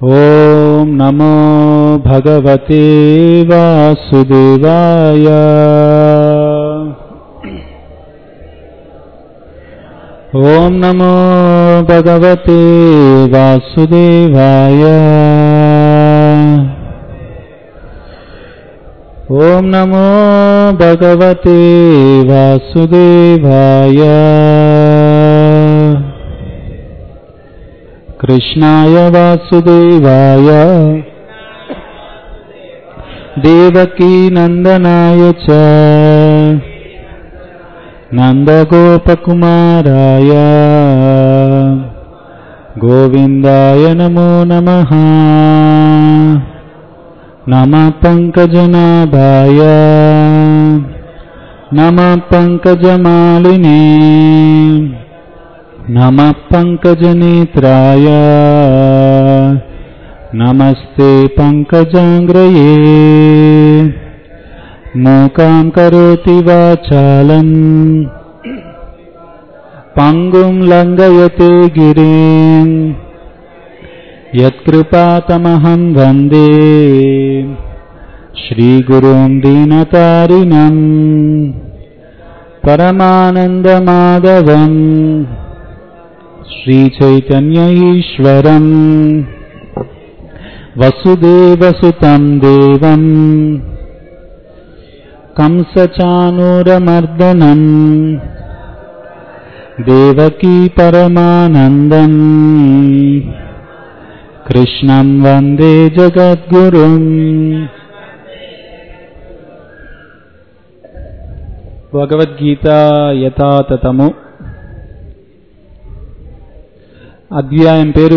ॐ नमो भगवते वासुदेवाय ॐ नमो भगवते वासुदेवाय ॐ नमो भगवते वासुदेवाय कृष्णाय वासुदेवाय देवकीनन्दनाय च नन्दगोपकुमाराय गोविन्दाय नमो नमः नमः पङ्कजनाभाय नमः पङ्कजमालिने नमः पङ्कजनेत्राय नमस्ते पङ्कजाङ्ग्रये मूकां करोति वाचालम् पङ्गुं लङ्घयते गिरिम् यत्कृपातमहं वन्दे श्रीगुरुं दीनतारिणम् परमानन्दमाधवम् श्रीचैतन्य ईश्वरम् वसुदेवसुतं देवम् कंसचानूरमर्दनम् देवकी परमानन्दम् कृष्णं वन्दे जगद्गुरुम् భగవద్గీత యథాతథము అధ్యాయం పేరు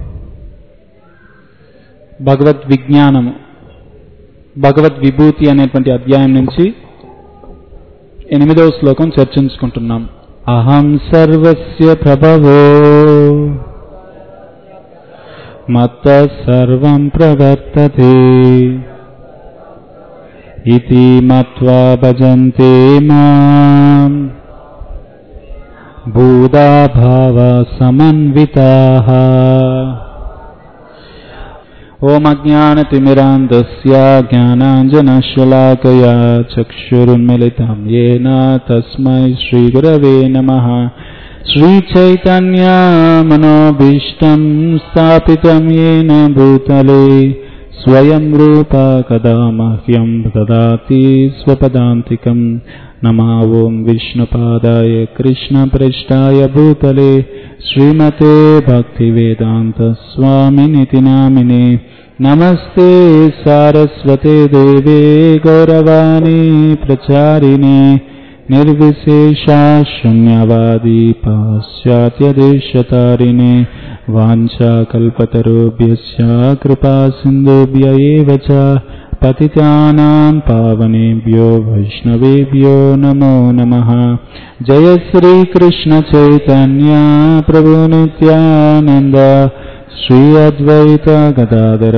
భగవద్ విజ్ఞానము భగవద్ విభూతి అనేటువంటి అధ్యాయం నుంచి ఎనిమిదవ శ్లోకం చర్చించుకుంటున్నాం అహం సర్వస్య ప్రభవో మత్త సర్వం ప్రవర్తతే इति मत्वा भजन्ते माम् भूदाभावसमन्विताः ओमज्ञानतिमिरान्तस्य ज्ञानाञ्जनशलाकया चक्षुरुन्मिलितं येन तस्मै श्रीगुरवे नमः श्रीचैतन्यामनोभीष्टं स्थापितं येन भूतले स्वयं रूपा कदा मह्यं ददाति स्वपदान्तिकं नमा ॐ विष्णुपादाय कृष्णपृष्ठाय भूतले श्रीमते भक्तिवेदान्तस्वामिनिति नामिने नमस्ते सारस्वते देवे गौरवाणी प्रचारिणे निर्विशेषा शून्यवादी पाश्चात्यदेशतारिणे वाञ्छाकल्पतरुभ्यश्च कृपा सिन्धुभ्य एव च पतितानां पावनेभ्यो वैष्णवेभ्यो नमो नमः जय श्रीकृष्णचैतन्या प्रभुनित्यानन्द श्री अद्वैत गदाधर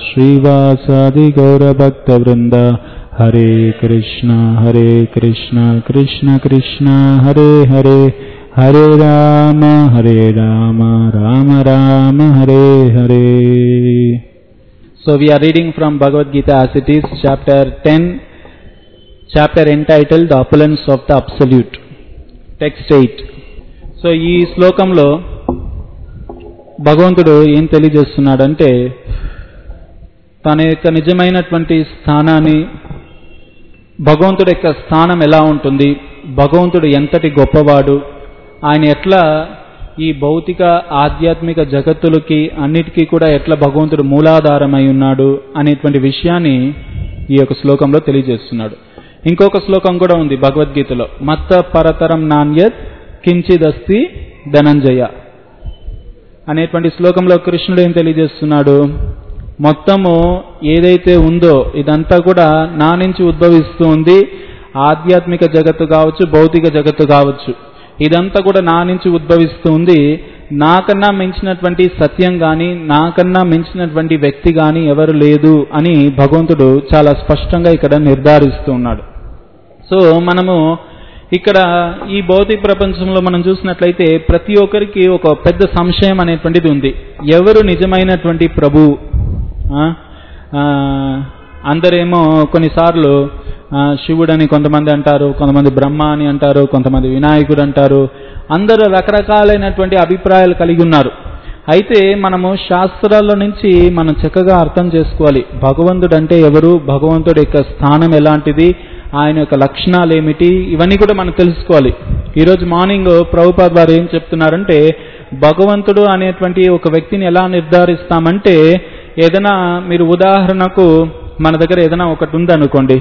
श्रीवासादिगौरभक्तवृन्द Hare Krishna Hare Krishna Krishna Krishna Hare Hare Hare Rama Hare Rama Rama Rama Hare Hare So we are reading from Bhagavad Gita as it is, chapter 10, chapter entitled The Opulence of the Absolute. Text 8. So ఈ శ్లోకంలో భగవంతుడు ఏం తెలియజేస్తున్నాడంటే తన యొక్క నిజమైనటువంటి స్థానాన్ని భగవంతుడి యొక్క స్థానం ఎలా ఉంటుంది భగవంతుడు ఎంతటి గొప్పవాడు ఆయన ఎట్లా ఈ భౌతిక ఆధ్యాత్మిక జగత్తులకి అన్నిటికీ కూడా ఎట్లా భగవంతుడు మూలాధారమై ఉన్నాడు అనేటువంటి విషయాన్ని ఈ యొక్క శ్లోకంలో తెలియజేస్తున్నాడు ఇంకొక శ్లోకం కూడా ఉంది భగవద్గీతలో మత్త పరతరం నాణ్యత్ కించిదస్తి ధనంజయ అనేటువంటి శ్లోకంలో కృష్ణుడు ఏం తెలియజేస్తున్నాడు మొత్తము ఏదైతే ఉందో ఇదంతా కూడా నా నుంచి ఉద్భవిస్తూ ఉంది ఆధ్యాత్మిక జగత్తు కావచ్చు భౌతిక జగత్తు కావచ్చు ఇదంతా కూడా నా నుంచి ఉద్భవిస్తూ ఉంది నాకన్నా మించినటువంటి సత్యం కానీ నాకన్నా మించినటువంటి వ్యక్తి కానీ ఎవరు లేదు అని భగవంతుడు చాలా స్పష్టంగా ఇక్కడ నిర్ధారిస్తూ ఉన్నాడు సో మనము ఇక్కడ ఈ భౌతిక ప్రపంచంలో మనం చూసినట్లయితే ప్రతి ఒక్కరికి ఒక పెద్ద సంశయం అనేటువంటిది ఉంది ఎవరు నిజమైనటువంటి ప్రభువు ఆ? ఆ, అందరేమో కొన్నిసార్లు ఆ, శివుడని కొంతమంది అంటారు కొంతమంది బ్రహ్మ అని అంటారు కొంతమంది వినాయకుడు అంటారు అందరూ రకరకాలైనటువంటి అభిప్రాయాలు కలిగి ఉన్నారు అయితే మనము శాస్త్రాల నుంచి మనం చక్కగా అర్థం చేసుకోవాలి భగవంతుడు అంటే ఎవరు భగవంతుడి యొక్క స్థానం ఎలాంటిది ఆయన యొక్క లక్షణాలు ఏమిటి ఇవన్నీ కూడా మనం తెలుసుకోవాలి ఈరోజు మార్నింగ్ ప్రభుపాద్ వారు ఏం చెప్తున్నారంటే భగవంతుడు అనేటువంటి ఒక వ్యక్తిని ఎలా నిర్ధారిస్తామంటే ఏదైనా మీరు ఉదాహరణకు మన దగ్గర ఏదైనా ఒకటి ఉందనుకోండి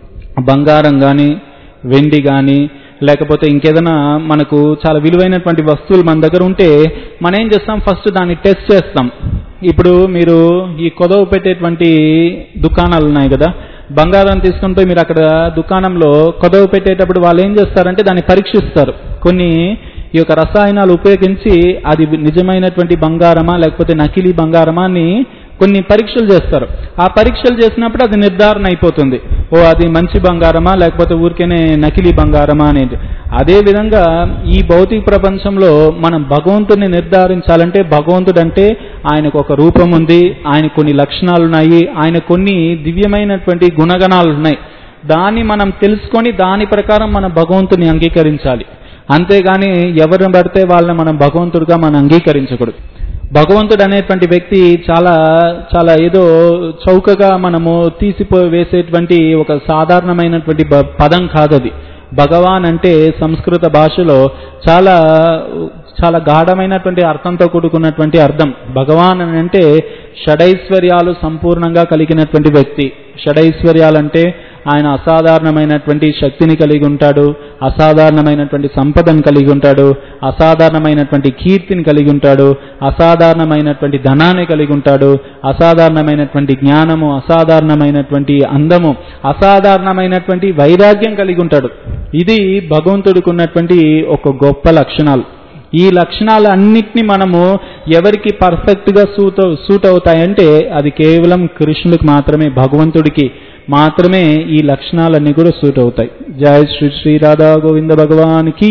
బంగారం కానీ వెండి కానీ లేకపోతే ఇంకేదైనా మనకు చాలా విలువైనటువంటి వస్తువులు మన దగ్గర ఉంటే మనం ఏం చేస్తాం ఫస్ట్ దాన్ని టెస్ట్ చేస్తాం ఇప్పుడు మీరు ఈ కొదవ పెట్టేటువంటి దుకాణాలు ఉన్నాయి కదా బంగారం తీసుకుంటే మీరు అక్కడ దుకాణంలో కొదవ పెట్టేటప్పుడు వాళ్ళు ఏం చేస్తారంటే దాన్ని పరీక్షిస్తారు కొన్ని ఈ యొక్క రసాయనాలు ఉపయోగించి అది నిజమైనటువంటి బంగారమా లేకపోతే నకిలీ బంగారమా అని కొన్ని పరీక్షలు చేస్తారు ఆ పరీక్షలు చేసినప్పుడు అది నిర్ధారణ అయిపోతుంది ఓ అది మంచి బంగారమా లేకపోతే ఊరికేనే నకిలీ బంగారమా అనేది అదే విధంగా ఈ భౌతిక ప్రపంచంలో మనం భగవంతుడిని నిర్ధారించాలంటే భగవంతుడు అంటే ఆయనకు ఒక రూపం ఉంది ఆయన కొన్ని లక్షణాలు ఉన్నాయి ఆయన కొన్ని దివ్యమైనటువంటి గుణగణాలు ఉన్నాయి దాన్ని మనం తెలుసుకొని దాని ప్రకారం మనం భగవంతుని అంగీకరించాలి అంతేగాని ఎవరిని పడితే వాళ్ళని మనం భగవంతుడిగా మనం అంగీకరించకూడదు భగవంతుడు అనేటువంటి వ్యక్తి చాలా చాలా ఏదో చౌకగా మనము తీసిపో వేసేటువంటి ఒక సాధారణమైనటువంటి బ- పదం కాదది భగవాన్ అంటే సంస్కృత భాషలో చాలా చాలా గాఢమైనటువంటి అర్థంతో కూడుకున్నటువంటి అర్థం భగవాన్ అని అంటే షడైశ్వర్యాలు సంపూర్ణంగా కలిగినటువంటి వ్యక్తి షడైశ్వర్యాలంటే ఆయన అసాధారణమైనటువంటి శక్తిని కలిగి ఉంటాడు అసాధారణమైనటువంటి సంపదను కలిగి ఉంటాడు అసాధారణమైనటువంటి కీర్తిని కలిగి ఉంటాడు అసాధారణమైనటువంటి ధనాన్ని కలిగి ఉంటాడు అసాధారణమైనటువంటి జ్ఞానము అసాధారణమైనటువంటి అందము అసాధారణమైనటువంటి వైరాగ్యం కలిగి ఉంటాడు ఇది భగవంతుడికి ఉన్నటువంటి ఒక గొప్ప లక్షణాలు ఈ లక్షణాలు అన్నిటినీ మనము ఎవరికి పర్ఫెక్ట్ గా సూట్ సూట్ అవుతాయంటే అది కేవలం కృష్ణుడికి మాత్రమే భగవంతుడికి మాత్రమే ఈ లక్షణాలన్నీ కూడా సూట్ అవుతాయి జయ శ్రీ శ్రీ రాధా గోవింద భగవానికి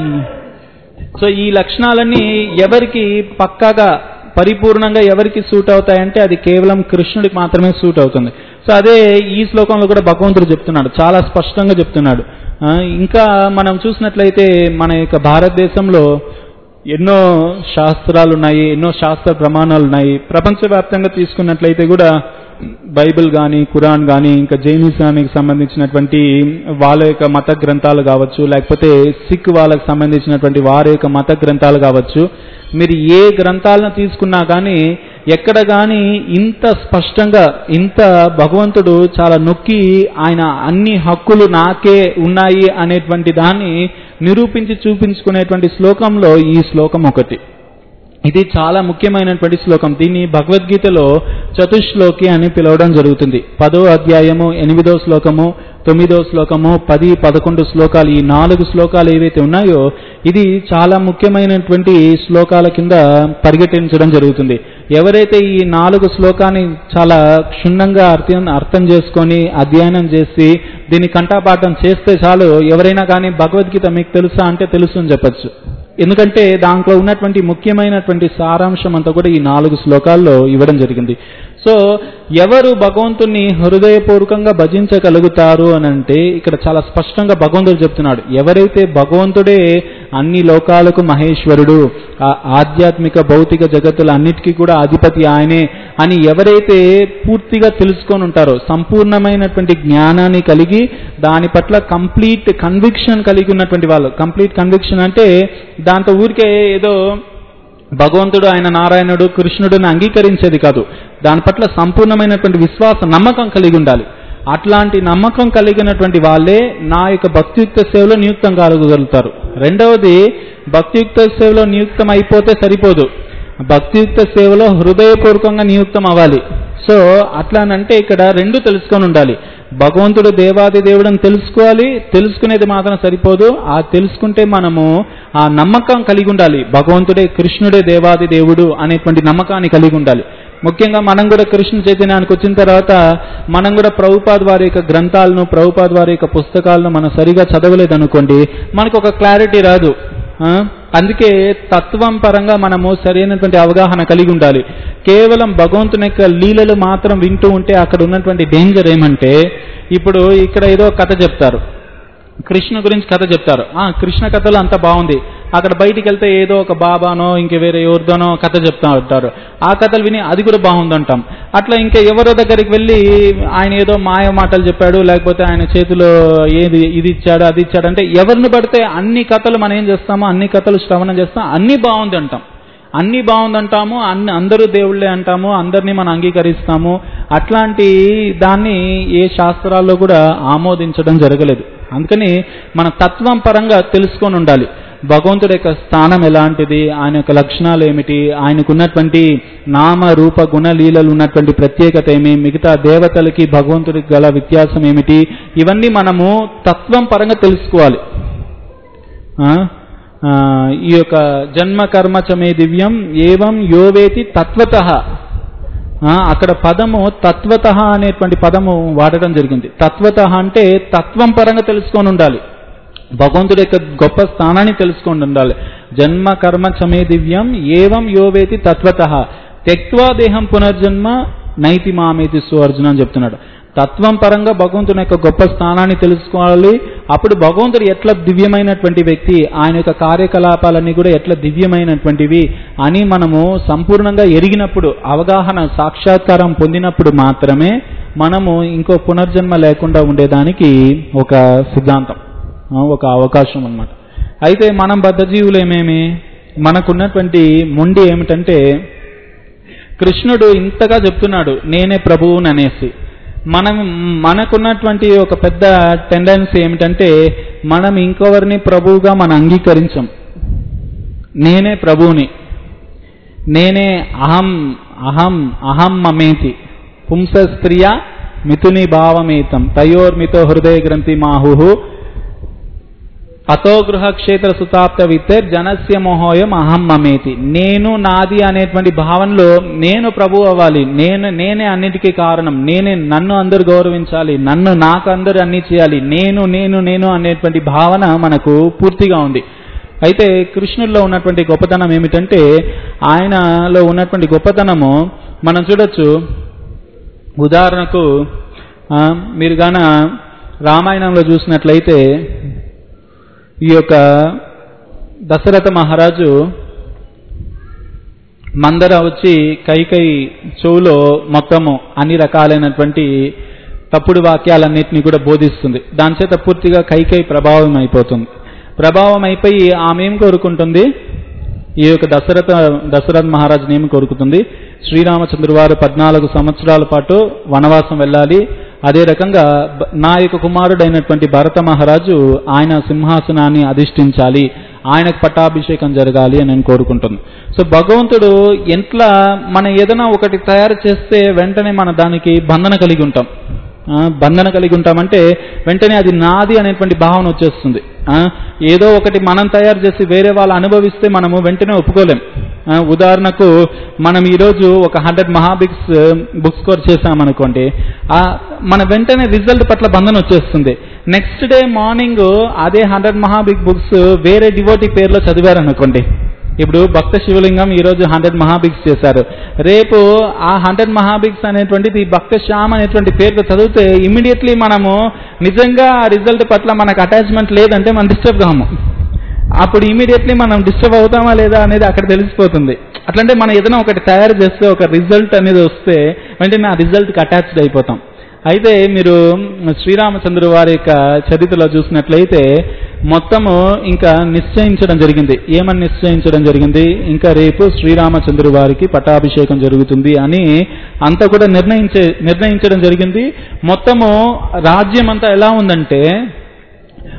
సో ఈ లక్షణాలన్నీ ఎవరికి పక్కాగా పరిపూర్ణంగా ఎవరికి సూట్ అవుతాయంటే అది కేవలం కృష్ణుడికి మాత్రమే సూట్ అవుతుంది సో అదే ఈ శ్లోకంలో కూడా భగవంతుడు చెప్తున్నాడు చాలా స్పష్టంగా చెప్తున్నాడు ఆ, ఇంకా మనం చూసినట్లయితే మన యొక్క భారతదేశంలో ఎన్నో శాస్త్రాలు ఉన్నాయి ఎన్నో శాస్త్ర ప్రమాణాలు ఉన్నాయి ప్రపంచవ్యాప్తంగా తీసుకున్నట్లయితే కూడా బైబిల్ కానీ ఖురాన్ కానీ ఇంకా జైనిజానికి సంబంధించినటువంటి వాళ్ళ యొక్క మత గ్రంథాలు కావచ్చు లేకపోతే సిక్ వాళ్ళకి సంబంధించినటువంటి వారి యొక్క మత గ్రంథాలు కావచ్చు మీరు ఏ గ్రంథాలను తీసుకున్నా కానీ ఎక్కడ కానీ ఇంత స్పష్టంగా ఇంత భగవంతుడు చాలా నొక్కి ఆయన అన్ని హక్కులు నాకే ఉన్నాయి అనేటువంటి దాన్ని నిరూపించి చూపించుకునేటువంటి శ్లోకంలో ఈ శ్లోకం ఒకటి ఇది చాలా ముఖ్యమైనటువంటి శ్లోకం దీన్ని భగవద్గీతలో చతుశ్లోకి అని పిలవడం జరుగుతుంది పదో అధ్యాయము ఎనిమిదో శ్లోకము తొమ్మిదో శ్లోకము పది పదకొండు శ్లోకాలు ఈ నాలుగు శ్లోకాలు ఏవైతే ఉన్నాయో ఇది చాలా ముఖ్యమైనటువంటి శ్లోకాల కింద పరిగెట్టించడం జరుగుతుంది ఎవరైతే ఈ నాలుగు శ్లోకాన్ని చాలా క్షుణ్ణంగా అర్థం అర్థం చేసుకొని అధ్యయనం చేసి దీన్ని కంఠాపాఠం చేస్తే చాలు ఎవరైనా కానీ భగవద్గీత మీకు తెలుసా అంటే తెలుసు అని చెప్పచ్చు ఎందుకంటే దాంట్లో ఉన్నటువంటి ముఖ్యమైనటువంటి సారాంశం అంతా కూడా ఈ నాలుగు శ్లోకాల్లో ఇవ్వడం జరిగింది సో ఎవరు భగవంతుని హృదయపూర్వకంగా భజించగలుగుతారు అని అంటే ఇక్కడ చాలా స్పష్టంగా భగవంతుడు చెప్తున్నాడు ఎవరైతే భగవంతుడే అన్ని లోకాలకు మహేశ్వరుడు ఆ ఆధ్యాత్మిక భౌతిక జగత్తుల అన్నిటికీ కూడా అధిపతి ఆయనే అని ఎవరైతే పూర్తిగా తెలుసుకొని ఉంటారో సంపూర్ణమైనటువంటి జ్ఞానాన్ని కలిగి దాని పట్ల కంప్లీట్ కన్విక్షన్ కలిగి ఉన్నటువంటి వాళ్ళు కంప్లీట్ కన్విక్షన్ అంటే దాంతో ఊరికే ఏదో భగవంతుడు ఆయన నారాయణుడు కృష్ణుడిని అంగీకరించేది కాదు దాని పట్ల సంపూర్ణమైనటువంటి విశ్వాస నమ్మకం కలిగి ఉండాలి అట్లాంటి నమ్మకం కలిగినటువంటి వాళ్ళే నా యొక్క భక్తియుక్త సేవలో నియుక్తం కాగలుగుతారు రెండవది భక్తియుక్త సేవలో నియుక్తం అయిపోతే సరిపోదు భక్తియుక్త సేవలో హృదయపూర్వకంగా నియుక్తం అవ్వాలి సో అట్లానంటే ఇక్కడ రెండు తెలుసుకొని ఉండాలి భగవంతుడు దేవాది దేవుడు అని తెలుసుకోవాలి తెలుసుకునేది మాత్రం సరిపోదు ఆ తెలుసుకుంటే మనము ఆ నమ్మకం కలిగి ఉండాలి భగవంతుడే కృష్ణుడే దేవాది దేవుడు అనేటువంటి నమ్మకాన్ని కలిగి ఉండాలి ముఖ్యంగా మనం కూడా కృష్ణ చైతన్యానికి వచ్చిన తర్వాత మనం కూడా ప్రభుపాద్ వారి యొక్క గ్రంథాలను ప్రభుపాద్ వారి యొక్క పుస్తకాలను మనం సరిగా చదవలేదనుకోండి మనకు ఒక క్లారిటీ రాదు ఆ? అందుకే తత్వం పరంగా మనము సరైనటువంటి అవగాహన కలిగి ఉండాలి కేవలం భగవంతుని యొక్క లీలలు మాత్రం వింటూ ఉంటే అక్కడ ఉన్నటువంటి డేంజర్ ఏమంటే ఇప్పుడు ఇక్కడ ఏదో కథ చెప్తారు కృష్ణ గురించి కథ చెప్తారు ఆ కృష్ణ కథలు అంతా బాగుంది అక్కడ బయటికి వెళ్తే ఏదో ఒక బాబానో ఇంక వేరే ఎవరితోనో కథ చెప్తా ఉంటారు ఆ కథలు విని అది కూడా బాగుందంటాం అట్లా ఇంకా ఎవరో దగ్గరికి వెళ్ళి ఆయన ఏదో మాయ మాటలు చెప్పాడు లేకపోతే ఆయన చేతిలో ఏది ఇది ఇచ్చాడు అది ఇచ్చాడు అంటే ఎవరిని పడితే అన్ని కథలు మనం ఏం చేస్తామో అన్ని కథలు శ్రవణం చేస్తాం అన్ని బాగుంది అంటాం అన్ని బాగుందంటాము అన్ని అందరూ దేవుళ్ళే అంటాము అందరినీ మనం అంగీకరిస్తాము అట్లాంటి దాన్ని ఏ శాస్త్రాల్లో కూడా ఆమోదించడం జరగలేదు అందుకని మన తత్వం పరంగా తెలుసుకొని ఉండాలి భగవంతుడి యొక్క స్థానం ఎలాంటిది ఆయన యొక్క లక్షణాలు ఏమిటి ఆయనకున్నటువంటి నామ రూప గుణ లీలలు ఉన్నటువంటి ప్రత్యేకత ఏమి మిగతా దేవతలకి భగవంతుడికి గల వ్యత్యాసం ఏమిటి ఇవన్నీ మనము తత్వం పరంగా తెలుసుకోవాలి ఆ? ఆ, ఈ యొక్క జన్మ కర్మ చమే దివ్యం ఏవం యోవేతి తత్వత అక్కడ పదము తత్వత అనేటువంటి పదము వాడడం జరిగింది తత్వత అంటే తత్వం పరంగా తెలుసుకొని ఉండాలి భగవంతుడి యొక్క గొప్ప స్థానాన్ని తెలుసుకొని ఉండాలి జన్మ కర్మ చమే దివ్యం ఏవం యోవేతి తత్వత త్యక్వా దేహం పునర్జన్మ నైతి మామేతి సువర్జున అని చెప్తున్నాడు తత్వం పరంగా భగవంతుని యొక్క గొప్ప స్థానాన్ని తెలుసుకోవాలి అప్పుడు భగవంతుడు ఎట్లా దివ్యమైనటువంటి వ్యక్తి ఆయన యొక్క కార్యకలాపాలన్నీ కూడా ఎట్లా దివ్యమైనటువంటివి అని మనము సంపూర్ణంగా ఎరిగినప్పుడు అవగాహన సాక్షాత్కారం పొందినప్పుడు మాత్రమే మనము ఇంకో పునర్జన్మ లేకుండా ఉండేదానికి ఒక సిద్ధాంతం ఆ, ఒక అవకాశం అన్నమాట అయితే మనం బద్ధజీవులు ఏమేమి మనకున్నటువంటి మొండి ఏమిటంటే కృష్ణుడు ఇంతగా చెప్తున్నాడు నేనే ప్రభువుని అనేసి మనం మనకున్నటువంటి ఒక పెద్ద టెండెన్సీ ఏమిటంటే మనం ఇంకొవరిని ప్రభువుగా మనం అంగీకరించం నేనే ప్రభువుని నేనే అహం అహం అహం మమేతి పుంస స్త్రియ మిథుని భావమేతం తయోర్మితో హృదయ గ్రంథి మాహు అతో గృహ క్షేత్ర సుతాప్త విత్తర్ జనస్య మోహోయం అహం మమేతి నేను నాది అనేటువంటి భావనలో నేను ప్రభు అవ్వాలి నేను నేనే అన్నిటికీ కారణం నేనే నన్ను అందరూ గౌరవించాలి నన్ను నాకు అందరూ అన్ని చేయాలి నేను నేను నేను అనేటువంటి భావన మనకు పూర్తిగా ఉంది అయితే కృష్ణుల్లో ఉన్నటువంటి గొప్పతనం ఏమిటంటే ఆయనలో ఉన్నటువంటి గొప్పతనము మనం చూడొచ్చు ఉదాహరణకు ఆ, మీరు గాన రామాయణంలో చూసినట్లయితే ఈ యొక్క దశరథ మహారాజు మందర వచ్చి కైకై చెవులో మొత్తము అన్ని రకాలైనటువంటి తప్పుడు వాక్యాలన్నింటినీ కూడా బోధిస్తుంది దాని చేత పూర్తిగా కైకై ప్రభావం అయిపోతుంది ప్రభావం అయిపోయి ఆమె ఏం కోరుకుంటుంది ఈ యొక్క దశరథ దశరథ మహారాజుని ఏమి కోరుకుతుంది శ్రీరామచంద్రు వారు పద్నాలుగు సంవత్సరాల పాటు వనవాసం వెళ్ళాలి అదే రకంగా బ- నా యొక్క కుమారుడైనటువంటి భరత మహారాజు ఆయన సింహాసనాన్ని అధిష్ఠించాలి ఆయనకు పట్టాభిషేకం జరగాలి అని నేను కోరుకుంటుంది సో భగవంతుడు ఎట్లా మనం ఏదైనా ఒకటి తయారు చేస్తే వెంటనే మన దానికి బంధన కలిగి ఉంటాం ఆ, బంధన కలిగి ఉంటామంటే వెంటనే అది నాది అనేటువంటి భావన వచ్చేస్తుంది ఆ, ఏదో ఒకటి మనం తయారు చేసి వేరే వాళ్ళు అనుభవిస్తే మనము వెంటనే ఒప్పుకోలేం ఆ, ఉదాహరణకు మనం ఈరోజు ఒక హండ్రెడ్ మహాబిక్స్ బుక్ స్కోర్ చేసామనుకోండి ఆ, మన వెంటనే రిజల్ట్ పట్ల బంధన వచ్చేస్తుంది నెక్స్ట్ డే మార్నింగ్ అదే హండ్రెడ్ మహాబిగ్ బుక్స్ వేరే డివోటీ పేరులో చదివారనుకోండి ఇప్పుడు భక్త శివలింగం ఈ రోజు హండ్రెడ్ మహాబిక్స్ చేశారు రేపు ఆ హండ్రెడ్ మహాబిక్స్ అనేటువంటిది భక్త శ్యామ్ అనేటువంటి పేరుతో చదివితే ఇమ్మీడియట్లీ మనము నిజంగా ఆ రిజల్ట్ పట్ల మనకు అటాచ్మెంట్ లేదంటే మనం డిస్టర్బ్ కాము అప్పుడు ఇమీడియట్లీ మనం డిస్టర్బ్ అవుతామా లేదా అనేది అక్కడ తెలిసిపోతుంది అట్లంటే మనం ఏదైనా ఒకటి తయారు చేస్తే ఒక రిజల్ట్ అనేది వస్తే వెంటనే ఆ రిజల్ట్కి అటాచ్డ్ అయిపోతాం అయితే మీరు శ్రీరామచంద్రు వారి యొక్క చరిత్రలో చూసినట్లయితే మొత్తము ఇంకా నిశ్చయించడం జరిగింది ఏమని నిశ్చయించడం జరిగింది ఇంకా రేపు శ్రీరామచంద్రు వారికి పట్టాభిషేకం జరుగుతుంది అని అంతా కూడా నిర్ణయించే నిర్ణయించడం జరిగింది మొత్తము రాజ్యం అంతా ఎలా ఉందంటే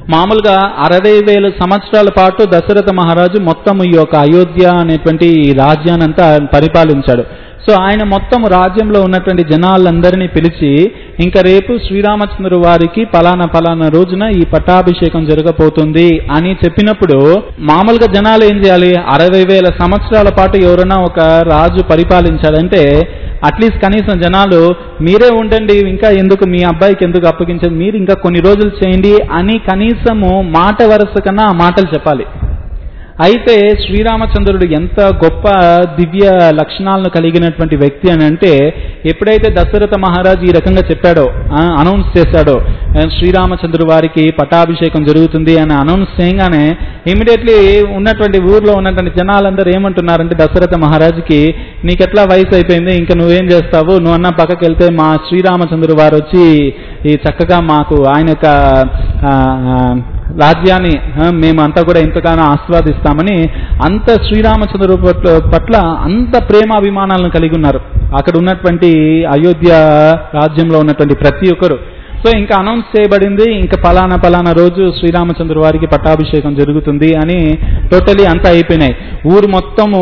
మామూలుగా అరవై వేల సంవత్సరాల పాటు దశరథ మహారాజు మొత్తం ఈ యొక్క అయోధ్య అనేటువంటి ఈ రాజ్యాన్నంతా పరిపాలించాడు సో ఆయన మొత్తం రాజ్యంలో ఉన్నటువంటి జనాలందరినీ పిలిచి ఇంకా రేపు శ్రీరామచంద్ర వారికి పలానా పలానా రోజున ఈ పట్టాభిషేకం జరగబోతుంది అని చెప్పినప్పుడు మామూలుగా జనాలు ఏం చేయాలి అరవై వేల సంవత్సరాల పాటు ఎవరైనా ఒక రాజు పరిపాలించాడంటే అట్లీస్ట్ కనీసం జనాలు మీరే ఉండండి ఇంకా ఎందుకు మీ అబ్బాయికి ఎందుకు అప్పగించదు మీరు ఇంకా కొన్ని రోజులు చేయండి అని కనీసము మాట వరుస కన్నా ఆ మాటలు చెప్పాలి అయితే శ్రీరామచంద్రుడు ఎంత గొప్ప దివ్య లక్షణాలను కలిగినటువంటి వ్యక్తి అని అంటే ఎప్పుడైతే దశరథ మహారాజు ఈ రకంగా చెప్పాడో అనౌన్స్ చేశాడో ఆ, శ్రీరామచంద్రుడు వారికి పట్టాభిషేకం జరుగుతుంది అని అనౌన్స్ చేయగానే ఇమీడియట్లీ ఉన్నటువంటి ఊర్లో ఉన్నటువంటి జనాలందరూ ఏమంటున్నారంటే దశరథ మహారాజుకి నీకెట్లా వయసు అయిపోయింది ఇంకా నువ్వేం చేస్తావు నువ్వు అన్న పక్కకి వెళ్తే మా శ్రీరామచంద్రుడు వారు వచ్చి ఈ చక్కగా మాకు ఆయన యొక్క ఆ, ఆ, రాజ్యాన్ని ఆ, మేమంతా కూడా ఎంతగానో ఆస్వాదిస్తామని అంత శ్రీరామచంద్రుడు పట్ల పట్ల అంత ప్రేమాభిమానాలను కలిగి ఉన్నారు అక్కడ ఉన్నటువంటి అయోధ్య రాజ్యంలో ఉన్నటువంటి ప్రతి ఒక్కరు సో ఇంకా అనౌన్స్ చేయబడింది ఇంకా పలానా పలానా రోజు శ్రీరామచంద్ర వారికి పట్టాభిషేకం జరుగుతుంది అని టోటలీ అంతా అయిపోయినాయి ఊరు మొత్తము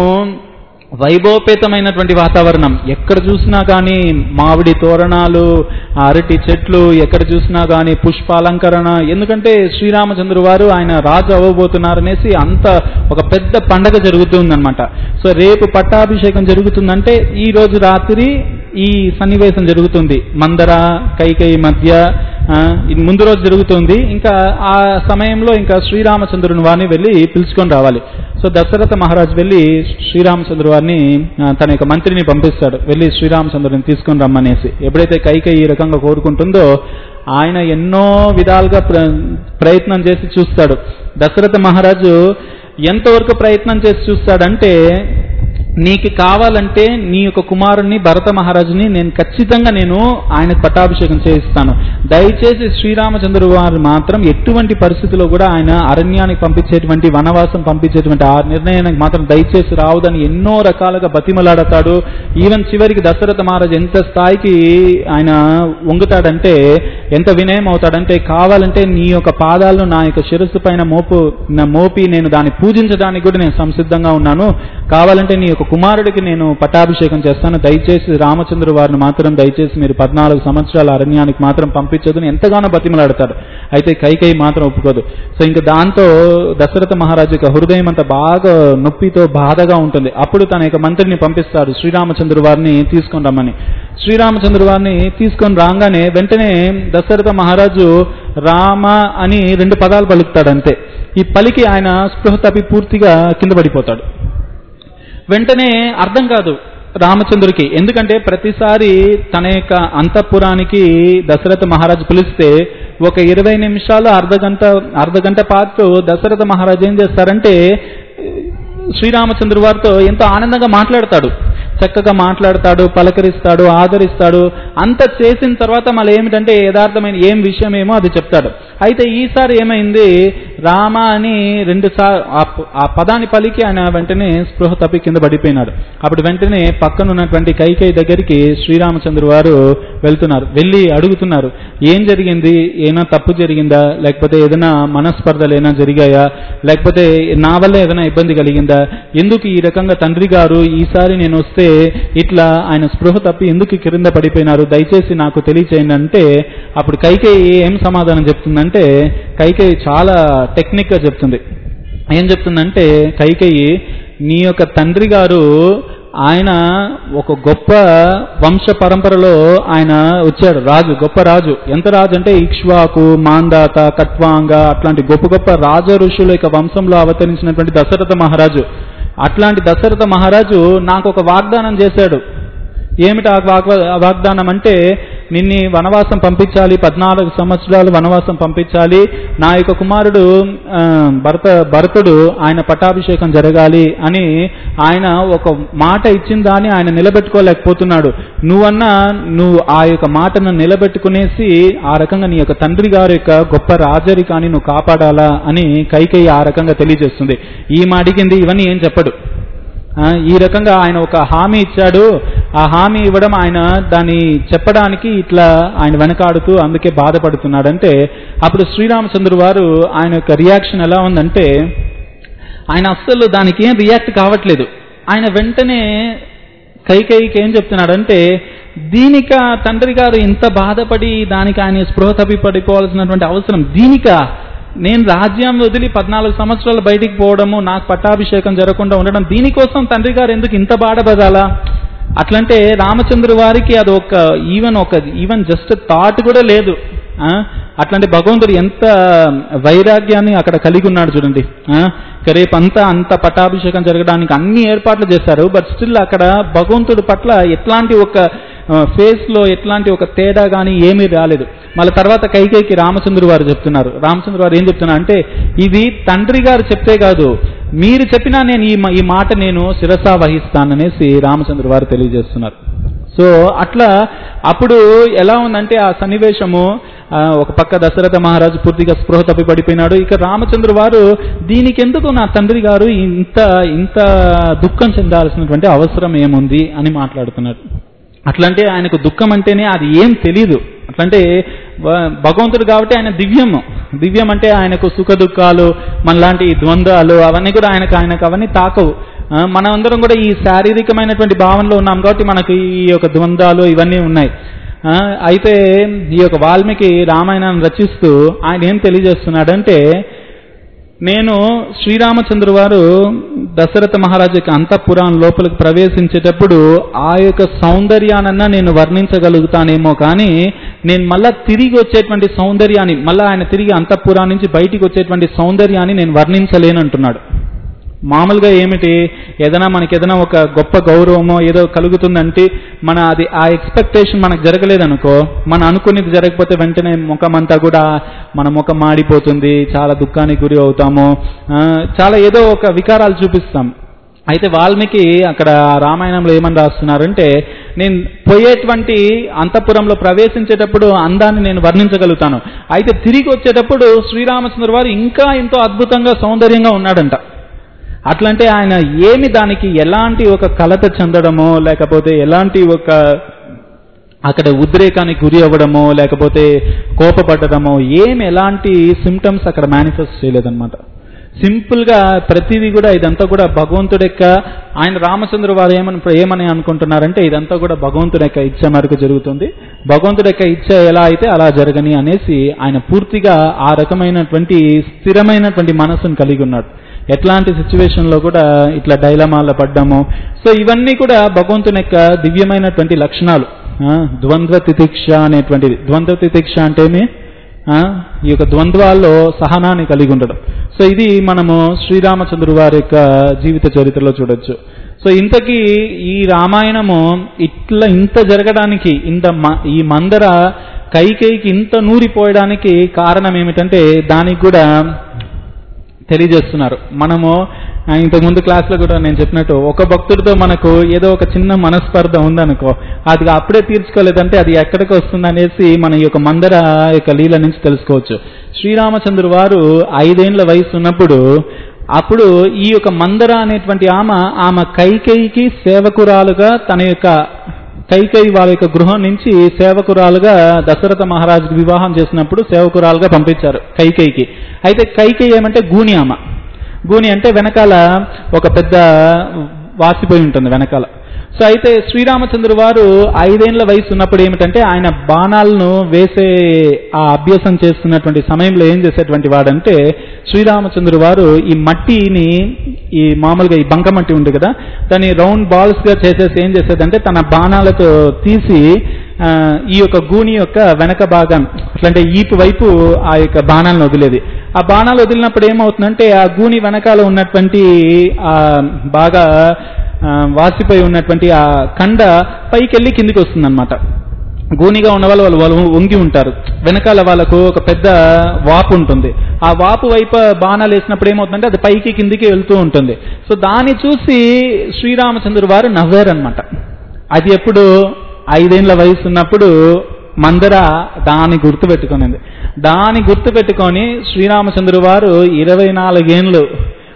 వైభవపేతమైనటువంటి వాతావరణం ఎక్కడ చూసినా కానీ మామిడి తోరణాలు ఆ అరటి చెట్లు ఎక్కడ చూసినా కానీ పుష్పాలంకరణ ఎందుకంటే శ్రీరామచంద్ర వారు ఆయన రాజు అవ్వబోతున్నారనేసి అంత ఒక పెద్ద పండగ జరుగుతుందన్నమాట సో రేపు పట్టాభిషేకం జరుగుతుందంటే ఈ రోజు రాత్రి ఈ సన్నివేశం జరుగుతుంది మందర కైకేయి మధ్య ఆ, ఇది ముందు రోజు జరుగుతుంది ఇంకా ఆ సమయంలో ఇంకా శ్రీరామచంద్రుని వారిని వెళ్ళి పిలుచుకొని రావాలి సో దశరథ మహారాజు వెళ్ళి శ్రీరామచంద్ర వారిని ఆ, తన యొక్క మంత్రిని పంపిస్తాడు వెళ్ళి శ్రీరామచంద్రుని తీసుకొని రమ్మనేసి ఎప్పుడైతే కైకేయి ఈ రకంగా కోరుకుంటుందో ఆయన ఎన్నో విధాలుగా ప్ర- ప్రయత్నం చేసి చూస్తాడు దశరథ మహారాజు ఎంతవరకు ప్రయత్నం చేసి చూస్తాడంటే నీకు కావాలంటే నీ యొక్క కుమారుణ్ణి భరత మహారాజుని నేను ఖచ్చితంగా నేను ఆయనకు పట్టాభిషేకం చేయిస్తాను దయచేసి శ్రీరామచంద్ర వారు మాత్రం ఎటువంటి పరిస్థితిలో కూడా ఆయన అరణ్యానికి పంపించేటువంటి వనవాసం పంపించేటువంటి ఆ నిర్ణయానికి మాత్రం దయచేసి రావదని ఎన్నో రకాలుగా బతిమలాడతాడు ఈవెన్ చివరికి దశరథ మహారాజు ఎంత స్థాయికి ఆయన వంగుతాడంటే ఎంత వినయం అవుతాడంటే కావాలంటే నీ యొక్క పాదాలను నా యొక్క శిరస్సు పైన మోపు నా మోపి నేను దాన్ని పూజించడానికి కూడా నేను సంసిద్ధంగా ఉన్నాను కావాలంటే నీ యొక్క కుమారుడికి నేను పట్టాభిషేకం చేస్తాను దయచేసి రామచంద్ర వారిని మాత్రం దయచేసి మీరు పద్నాలుగు సంవత్సరాల అరణ్యానికి మాత్రం పంపించదని ఎంతగానో బతిమలాడతాడు అయితే కైకేయి మాత్రం ఒప్పుకోదు సో ఇంకా దాంతో దశరథ మహారాజు యొక్క హృదయం అంతా బాగా నొప్పితో బాధగా ఉంటుంది అప్పుడు తన యొక్క మంత్రిని పంపిస్తాడు శ్రీరామచంద్ర వారిని తీసుకొని రమ్మని శ్రీరామచంద్ర వారిని తీసుకొని రాగానే వెంటనే దశరథ మహారాజు రామ అని రెండు పదాలు పలుకుతాడు అంతే ఈ పలికి ఆయన స్పృహ తప్పి పూర్తిగా కింద పడిపోతాడు వెంటనే అర్థం కాదు రామచంద్రుడికి ఎందుకంటే ప్రతిసారి తన యొక్క అంతఃపురానికి దశరథ మహారాజు పిలిస్తే ఒక ఇరవై నిమిషాలు అర్ధ గంట అర్ధ గంట పాటు దశరథ మహారాజు ఏం చేస్తారంటే శ్రీరామచంద్ర వారితో ఎంతో ఆనందంగా మాట్లాడతాడు చక్కగా మాట్లాడతాడు పలకరిస్తాడు ఆదరిస్తాడు అంత చేసిన తర్వాత మళ్ళీ ఏమిటంటే యథార్థమైన ఏం విషయం ఏమో అది చెప్తాడు అయితే ఈసారి ఏమైంది రామ అని రెండు సార్ ఆ పదాన్ని పలికి ఆయన వెంటనే స్పృహ తప్పి కింద పడిపోయినాడు అప్పుడు వెంటనే పక్కన ఉన్నటువంటి కైకేయి దగ్గరికి శ్రీరామచంద్ర వారు వెళ్తున్నారు వెళ్ళి అడుగుతున్నారు ఏం జరిగింది ఏమైనా తప్పు జరిగిందా లేకపోతే ఏదైనా మనస్పర్ధలు ఏమైనా జరిగాయా లేకపోతే నా వల్ల ఏదైనా ఇబ్బంది కలిగిందా ఎందుకు ఈ రకంగా తండ్రి గారు ఈసారి నేను వస్తే ఇట్లా ఆయన స్పృహ తప్పి ఎందుకు క్రింద పడిపోయినారు దయచేసి నాకు తెలియచేయండి అంటే అప్పుడు కైకేయి ఏం సమాధానం చెప్తుందంటే కైకేయి చాలా టెక్నిక్గా చెప్తుంది ఏం చెప్తుందంటే కైకేయి నీ యొక్క తండ్రి గారు ఆయన ఒక గొప్ప వంశ పరంపరలో ఆయన వచ్చాడు రాజు గొప్ప రాజు ఎంత రాజు అంటే ఇక్ష్వాకు మాందాత కట్వాంగ అట్లాంటి గొప్ప గొప్ప రాజ ఋషుల యొక్క వంశంలో అవతరించినటువంటి దశరథ మహారాజు అట్లాంటి దశరథ మహారాజు నాకు ఒక వాగ్దానం చేశాడు ఏమిటి ఆ వాగ్ ఆ వాగ్దానం అంటే నిన్ని వనవాసం పంపించాలి పద్నాలుగు సంవత్సరాలు వనవాసం పంపించాలి నా యొక్క కుమారుడు ఆ, భరత భరతుడు ఆయన పట్టాభిషేకం జరగాలి అని ఆయన ఒక మాట ఇచ్చిన దాన్ని ఆయన నిలబెట్టుకోలేకపోతున్నాడు నువ్వన్నా నువ్వు ఆ యొక్క మాటను నిలబెట్టుకునేసి ఆ రకంగా నీ యొక్క తండ్రి గారి యొక్క గొప్ప రాజరికాన్ని నువ్వు కాపాడాలా అని కైకేయి ఆ రకంగా తెలియజేస్తుంది ఈ మాటికింది ఇవన్నీ ఏం చెప్పడు ఆ, ఈ రకంగా ఆయన ఒక హామీ ఇచ్చాడు ఆ హామీ ఇవ్వడం ఆయన దాన్ని చెప్పడానికి ఇట్లా ఆయన వెనకాడుతూ అందుకే బాధపడుతున్నాడంటే అప్పుడు శ్రీరామచంద్రు వారు ఆయన యొక్క రియాక్షన్ ఎలా ఉందంటే ఆయన అస్సలు దానికి ఏం రియాక్ట్ కావట్లేదు ఆయన వెంటనే కైకేయికి ఏం చెప్తున్నాడంటే దీనిక తండ్రి గారు ఇంత బాధపడి దానికి ఆయన స్పృహ తప్పి పడిపోవాల్సినటువంటి అవసరం దీనిక నేను రాజ్యం వదిలి పద్నాలుగు సంవత్సరాలు బయటికి పోవడము నాకు పట్టాభిషేకం జరగకుండా ఉండడం దీనికోసం తండ్రి గారు ఎందుకు ఇంత బాధపడాలా అట్లంటే రామచంద్ర వారికి అది ఒక ఈవెన్ ఒక ఈవెన్ జస్ట్ థాట్ కూడా లేదు ఆ? అట్లాంటి భగవంతుడు ఎంత వైరాగ్యాన్ని అక్కడ కలిగి ఉన్నాడు చూడండి ఆ? ఇక రేపంతా అంత పట్టాభిషేకం జరగడానికి అన్ని ఏర్పాట్లు చేశారు బట్ స్టిల్ అక్కడ భగవంతుడి పట్ల ఎట్లాంటి ఒక ఫేస్ లో ఎట్లాంటి ఒక తేడా కానీ ఏమీ రాలేదు మళ్ళీ తర్వాత కైకేయికి రామచంద్ర వారు చెప్తున్నారు రామచంద్ర వారు ఏం చెప్తున్నారు అంటే ఇది తండ్రి గారు చెప్తే కాదు మీరు చెప్పినా నేను ఈ మా- ఈ మాట నేను శిరసా వహిస్తాననేసి రామచంద్ర వారు తెలియజేస్తున్నారు సో అట్లా అప్పుడు ఎలా ఉందంటే ఆ సన్నివేశము ఆ, ఒక పక్క దశరథ మహారాజు పూర్తిగా స్పృహ తప్పి పడిపోయినాడు ఇక రామచంద్ర వారు దీనికి ఎందుకు నా తండ్రి గారు ఇంత ఇంత దుఃఖం చెందాల్సినటువంటి అవసరం ఏముంది అని మాట్లాడుతున్నాడు అట్లంటే ఆయనకు దుఃఖం అంటేనే అది ఏం తెలీదు అట్లంటే వ- భగవంతుడు కాబట్టి ఆయన దివ్యము దివ్యం అంటే ఆయనకు సుఖ దుఃఖాలు మనలాంటి ఈ ద్వంద్వాలు అవన్నీ కూడా ఆయనకు ఆయనకు అవన్నీ తాకవు ఆ, మనం అందరం కూడా ఈ శారీరకమైనటువంటి భావనలో ఉన్నాం కాబట్టి మనకు ఈ యొక్క ద్వంద్వాలు ఇవన్నీ ఉన్నాయి ఆ, అయితే ఈ యొక్క వాల్మీకి రామాయణాన్ని రచిస్తూ ఆయన ఏం తెలియజేస్తున్నాడంటే నేను శ్రీరామచంద్ర వారు దశరథ మహారాజు యొక్క అంతఃపురం లోపలికి ప్రవేశించేటప్పుడు ఆ యొక్క సౌందర్యానన్నా నేను వర్ణించగలుగుతానేమో కానీ నేను మళ్ళా తిరిగి వచ్చేటువంటి సౌందర్యాన్ని మళ్ళా ఆయన తిరిగి అంతఃపురం నుంచి బయటికి వచ్చేటువంటి సౌందర్యాన్ని నేను వర్ణించలేనంటున్నాడు మామూలుగా ఏమిటి ఏదైనా మనకి ఏదైనా ఒక గొప్ప గౌరవమో ఏదో కలుగుతుందంటే మన అది ఆ ఎక్స్పెక్టేషన్ మనకు జరగలేదనుకో మనం అనుకునేది జరగకపోతే వెంటనే ముఖం అంతా కూడా మన ముఖం మాడిపోతుంది చాలా దుఃఖానికి గురి అవుతాము ఆ, చాలా ఏదో ఒక వికారాలు చూపిస్తాం అయితే వాల్మీకి అక్కడ రామాయణంలో ఏమని రాస్తున్నారంటే నేను పోయేటువంటి అంతఃపురంలో ప్రవేశించేటప్పుడు అందాన్ని నేను వర్ణించగలుగుతాను అయితే తిరిగి వచ్చేటప్పుడు శ్రీరామచంద్ర వారు ఇంకా ఎంతో అద్భుతంగా సౌందర్యంగా ఉన్నాడంట అట్లంటే ఆయన ఏమి దానికి ఎలాంటి ఒక కలత చెందడమో లేకపోతే ఎలాంటి ఒక అక్కడ ఉద్రేకానికి గురి అవ్వడమో లేకపోతే కోపపడడమో ఏమి ఎలాంటి సిమ్టమ్స్ అక్కడ మేనిఫెస్ట్ చేయలేదన్నమాట సింపుల్ గా ప్రతిదీ కూడా ఇదంతా కూడా భగవంతుడి యొక్క ఆయన రామచంద్ర వారు ఏమని ఏమని అనుకుంటున్నారంటే ఇదంతా కూడా భగవంతుడి యొక్క ఇచ్చ మేరకు జరుగుతుంది భగవంతుడి యొక్క ఇచ్చ ఎలా అయితే అలా జరగని అనేసి ఆయన పూర్తిగా ఆ రకమైనటువంటి స్థిరమైనటువంటి మనసును కలిగి ఉన్నాడు ఎట్లాంటి సిచ్యువేషన్ లో కూడా ఇట్లా డైలమాల పడ్డము సో ఇవన్నీ కూడా భగవంతుని యొక్క దివ్యమైనటువంటి లక్షణాలు ఆ, ద్వంద్వ తితిక్ష అనేటువంటిది ద్వంద్వ తితిక్ష అంటే ఏమి? ఆ, ఈ యొక్క ద్వంద్వాల్లో సహనాన్ని కలిగి ఉండడం సో ఇది మనము శ్రీరామచంద్రు వారి యొక్క జీవిత చరిత్రలో చూడొచ్చు సో ఇంతకీ ఈ రామాయణము ఇట్లా ఇంత జరగడానికి ఇంత మ- ఈ మందర కైకేయికి ఇంత నూరిపోయడానికి కారణం ఏమిటంటే దానికి కూడా తెలియజేస్తున్నారు మనము ఆ, ఇంతకు ముందు క్లాస్లో కూడా నేను చెప్పినట్టు ఒక భక్తుడితో మనకు ఏదో ఒక చిన్న మనస్పర్ధ ఉందనుకో అది అప్పుడే తీర్చుకోలేదంటే అది ఎక్కడికి వస్తుంది అనేసి మన ఈ యొక్క మందర యొక్క లీల నుంచి తెలుసుకోవచ్చు శ్రీరామచంద్రు వారు ఐదేండ్ల వయసు ఉన్నప్పుడు అప్పుడు ఈ యొక్క మందర అనేటువంటి ఆమె ఆమె కైకేయికి సేవకురాలుగా తన యొక్క కైకేయి వాళ్ళ యొక్క గృహం నుంచి సేవకురాలుగా దశరథ మహారాజుకి వివాహం చేసినప్పుడు సేవకురాలుగా పంపించారు కైకేయికి అయితే కైకేయి ఏమంటే గూని ఆమె గూని అంటే వెనకాల ఒక పెద్ద వాసిపోయి ఉంటుంది వెనకాల సో అయితే శ్రీరామచంద్ర వారు ఐదేళ్ల వయసు ఉన్నప్పుడు ఏమిటంటే ఆయన బాణాలను వేసే ఆ అభ్యాసం చేస్తున్నటువంటి సమయంలో ఏం చేసేటువంటి వాడంటే శ్రీరామచంద్ర వారు ఈ మట్టిని ఈ మామూలుగా ఈ బంకమట్టి ఉంది కదా దాన్ని రౌండ్ బాల్స్ గా చేసేసి ఏం చేసేదంటే తన బాణాలతో తీసి ఆ, ఈ యొక్క గూని యొక్క వెనక భాగం అట్లంటే ఈపు వైపు ఆ యొక్క బాణాలను వదిలేది ఆ బాణాలు వదిలినప్పుడు ఏమవుతుందంటే ఆ గూని వెనకాల ఉన్నటువంటి ఆ బాగా ఆ, వాసిపోయి ఉన్నటువంటి ఆ కండ పైకి వెళ్ళి కిందికి వస్తుందన్నమాట గూనిగా ఉన్న వాళ్ళు వాళ్ళు వాళ్ళు వంగి ఉంటారు వెనకాల వాళ్ళకు ఒక పెద్ద వాపు ఉంటుంది ఆ వాపు వైపు బాణాలు వేసినప్పుడు ఏమవుతుందంటే అది పైకి కిందికి వెళ్తూ ఉంటుంది సో దాన్ని చూసి శ్రీరామచంద్రుడు వారు నవ్వారనమాట అది ఎప్పుడు ఐదేళ్ల వయసు ఉన్నప్పుడు మందర దాన్ని గుర్తు పెట్టుకునింది దాన్ని గుర్తు పెట్టుకొని శ్రీరామచంద్రు వారు ఇరవై నాలుగేండ్లు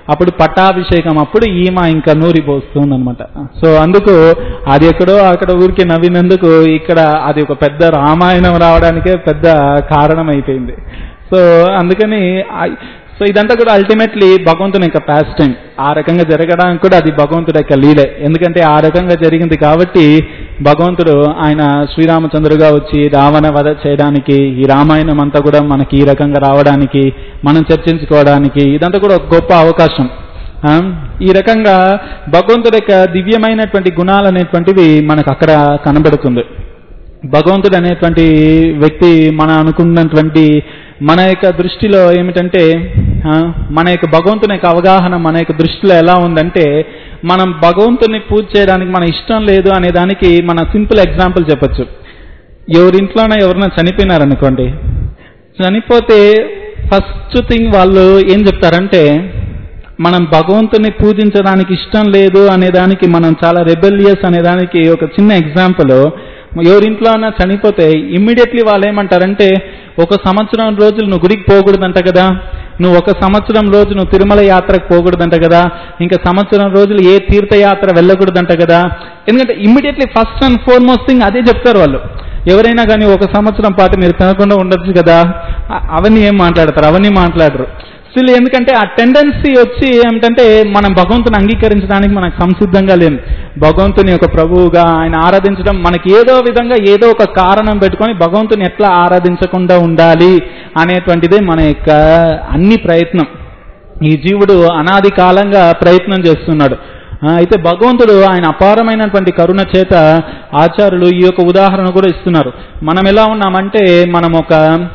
అప్పుడు పట్టాభిషేకం అప్పుడు ఈమె ఇంకా నూరి పోస్తుంది అనమాట సో అందుకు అది ఎక్కడో అక్కడ ఊరికి నవ్వినందుకు ఇక్కడ అది ఒక పెద్ద రామాయణం రావడానికే పెద్ద కారణం అయిపోయింది సో అందుకని ఆ- సో ఇదంతా కూడా అల్టిమేట్లీ భగవంతుని యొక్క పాస్ టైం ఆ రకంగా జరగడానికి కూడా అది భగవంతుడి యొక్క లీలే ఎందుకంటే ఆ రకంగా జరిగింది కాబట్టి భగవంతుడు ఆయన శ్రీరామచంద్రుగా వచ్చి రావణ వధ చేయడానికి ఈ రామాయణం అంతా కూడా మనకి ఈ రకంగా రావడానికి మనం చర్చించుకోవడానికి ఇదంతా కూడా ఒక గొప్ప అవకాశం ఆ, ఈ రకంగా భగవంతుడి యొక్క దివ్యమైనటువంటి గుణాలు అనేటువంటివి మనకు అక్కడ కనబడుతుంది భగవంతుడు అనేటువంటి వ్యక్తి మన అనుకున్నటువంటి మన యొక్క దృష్టిలో ఏమిటంటే ఆ, మన యొక్క భగవంతుని యొక్క అవగాహన మన యొక్క దృష్టిలో ఎలా ఉందంటే మనం భగవంతుని పూజ చేయడానికి మన ఇష్టం లేదు అనే దానికి మన సింపుల్ ఎగ్జాంపుల్ చెప్పొచ్చు ఎవరింట్లోనే ఎవరైనా చనిపోయినారనుకోండి చనిపోతే ఫస్ట్ థింగ్ వాళ్ళు ఏం చెప్తారంటే మనం భగవంతుని పూజించడానికి ఇష్టం లేదు అనే దానికి మనం చాలా రెబెలియస్ అనే దానికి ఒక చిన్న ఎగ్జాంపుల్ ఎవరింట్లో అన్నా చనిపోతే ఇమ్మీడియట్లీ వాళ్ళు ఏమంటారంటే ఒక సంవత్సరం రోజులు నువ్వు గుడికి పోకూడదంట కదా నువ్వు ఒక సంవత్సరం రోజు నువ్వు తిరుమల యాత్రకు పోకూడదంట కదా ఇంకా సంవత్సరం రోజులు ఏ తీర్థయాత్ర వెళ్ళకూడదంట కదా ఎందుకంటే immediately first and foremost thing అదే చెప్తారు వాళ్ళు ఎవరైనా కానీ ఒక సంవత్సరం పాటు మీరు తినకుండా ఉండొచ్చు కదా అ- అవన్నీ ఏం మాట్లాడతారు అవన్నీ మాట్లాడరు స్టిల్ ఎందుకంటే ఆ టెండెన్సీ వచ్చి ఏమిటంటే మనం భగవంతుని అంగీకరించడానికి మనకు సంసిద్ధంగా లేము భగవంతుని యొక్క ప్రభువుగా ఆయన ఆరాధించడం మనకి ఏదో విధంగా ఏదో ఒక కారణం పెట్టుకొని భగవంతుని ఎట్లా ఆరాధించకుండా ఉండాలి అనేటువంటిదే మన యొక్క అన్ని ప్రయత్నం ఈ జీవుడు అనాది కాలంగా ప్రయత్నం చేస్తున్నాడు ఆ, అయితే భగవంతుడు ఆయన అపారమైనటువంటి కరుణ చేత ఆచార్యులు ఈ యొక్క ఉదాహరణ కూడా ఇస్తున్నారు మనం ఎలా ఉన్నామంటే మనం ఒక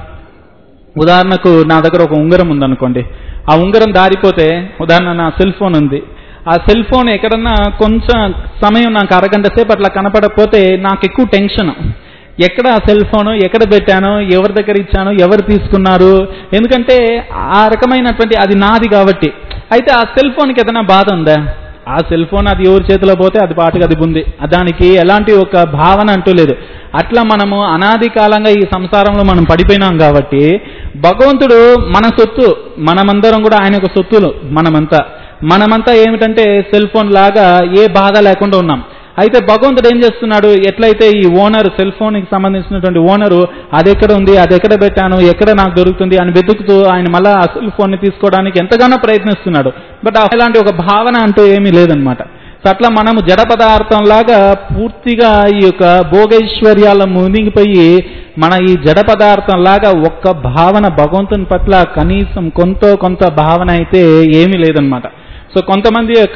ఉదాహరణకు నా దగ్గర ఒక ఉంగరం ఉందనుకోండి ఆ ఉంగరం దారిపోతే ఉదాహరణ నా సెల్ ఫోన్ ఉంది ఆ సెల్ ఫోన్ ఎక్కడన్నా కొంచెం సమయం నాకు అరగంట సేపు అట్లా కనపడకపోతే నాకు ఎక్కువ టెన్షన్ ఎక్కడ ఆ సెల్ ఫోన్ ఎక్కడ పెట్టాను ఎవరి దగ్గర ఇచ్చాను ఎవరు తీసుకున్నారు ఎందుకంటే ఆ రకమైనటువంటి అది నాది కాబట్టి అయితే ఆ సెల్ ఫోన్కి ఏదైనా బాధ ఉందా ఆ సెల్ ఫోన్ అది ఎవరి చేతిలో పోతే అది పాటుగా అది ఉంది దానికి ఎలాంటి ఒక భావన అంటూ లేదు అట్లా మనము అనాది కాలంగా ఈ సంసారంలో మనం పడిపోయినాం కాబట్టి భగవంతుడు మన సొత్తు మనమందరం కూడా ఆయన యొక్క సొత్తులు మనమంతా మనమంతా ఏమిటంటే సెల్ ఫోన్ లాగా ఏ బాధ లేకుండా ఉన్నాం అయితే భగవంతుడు ఏం చేస్తున్నాడు ఎట్లయితే ఈ ఓనర్ సెల్ ఫోన్ కి సంబంధించినటువంటి ఓనరు అది ఎక్కడ ఉంది అది ఎక్కడ పెట్టాను ఎక్కడ నాకు దొరుకుతుంది అని వెతుకుతూ ఆయన మళ్ళా ఆ సెల్ ఫోన్ ని తీసుకోవడానికి ఎంతగానో ప్రయత్నిస్తున్నాడు బట్ అలాంటి ఒక భావన అంటూ ఏమీ లేదనమాట సో అట్లా మనము జడ పదార్థం లాగా పూర్తిగా ఈ యొక్క భోగైశ్వర్యాల మునిగిపోయి మన ఈ జడ పదార్థం లాగా ఒక్క భావన భగవంతుని పట్ల కనీసం కొంత కొంత భావన అయితే ఏమీ లేదనమాట సో కొంతమంది యొక్క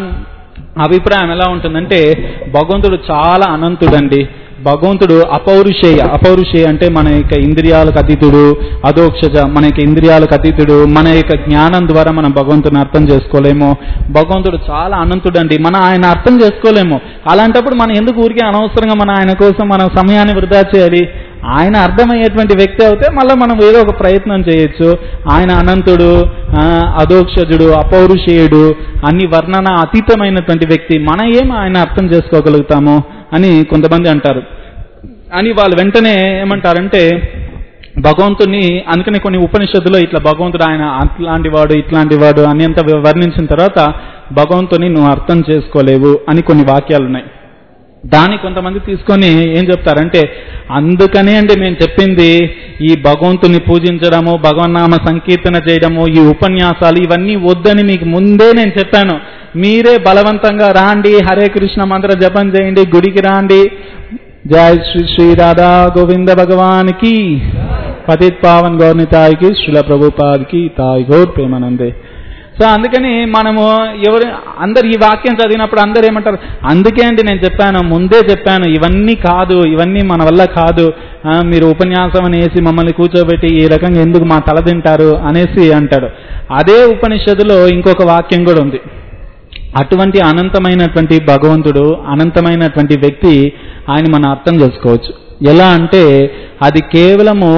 అభిప్రాయం ఎలా ఉంటుందంటే భగవంతుడు చాలా అనంతుడండి భగవంతుడు అపౌరుషేయ అపౌరుషేయ అంటే మన యొక్క ఇంద్రియాలకు అతీతుడు అదోక్షజ మన యొక్క ఇంద్రియాలకు అతీతుడు మన యొక్క జ్ఞానం ద్వారా మనం భగవంతుని అర్థం చేసుకోలేము భగవంతుడు చాలా అనంతుడండి మనం ఆయన అర్థం చేసుకోలేము అలాంటప్పుడు మనం ఎందుకు ఊరికే అనవసరంగా మన ఆయన కోసం మనం సమయాన్ని వృధా చేయాలి ఆయన అర్థమయ్యేటువంటి వ్యక్తి అయితే మళ్ళీ మనం ఏదో ఒక ప్రయత్నం చేయొచ్చు ఆయన అనంతుడు ఆ, అధోక్షజుడు అపౌరుషేయుడు అన్ని వర్ణన అతీతమైనటువంటి వ్యక్తి మన ఏం ఆయన అర్థం చేసుకోగలుగుతాము అని కొంతమంది అంటారు అని వాళ్ళు వెంటనే ఏమంటారంటే భగవంతుని అందుకని కొన్ని ఉపనిషత్తులో ఇట్లా భగవంతుడు ఆయన అట్లాంటి వాడు ఇట్లాంటి వాడు అని అంత వర్ణించిన తర్వాత భగవంతుని నువ్వు అర్థం చేసుకోలేవు అని కొన్ని వాక్యాలు ఉన్నాయి దాన్ని కొంతమంది తీసుకొని ఏం చెప్తారంటే అందుకనే అండి నేను చెప్పింది ఈ భగవంతుని పూజించడము భగవన్నామ సంకీర్తన చేయడము ఈ ఉపన్యాసాలు ఇవన్నీ వద్దని మీకు ముందే నేను చెప్పాను మీరే బలవంతంగా రాండి హరే కృష్ణ మంత్ర జపం చేయండి గుడికి రాండి జయ శ్రీ శ్రీ రాధా గోవింద భగవానికి పతిత్ పావన్ గౌర్నితాయికి శ్రీల ప్రభుపాదికి తాయి గౌర్ ప్రేమానందే సో అందుకని మనము ఎవరు అందరు ఈ వాక్యం చదివినప్పుడు అందరు ఏమంటారు అందుకే అండి నేను చెప్పాను ముందే చెప్పాను ఇవన్నీ కాదు ఇవన్నీ మన వల్ల కాదు ఆ, మీరు ఉపన్యాసం అనేసి మమ్మల్ని కూర్చోబెట్టి ఈ రకంగా ఎందుకు మా తల తింటారు అనేసి అంటాడు అదే ఉపనిషత్తులో ఇంకొక వాక్యం కూడా ఉంది అటువంటి అనంతమైనటువంటి భగవంతుడు అనంతమైనటువంటి వ్యక్తి ఆయన మనం అర్థం చేసుకోవచ్చు ఎలా అంటే అది కేవలము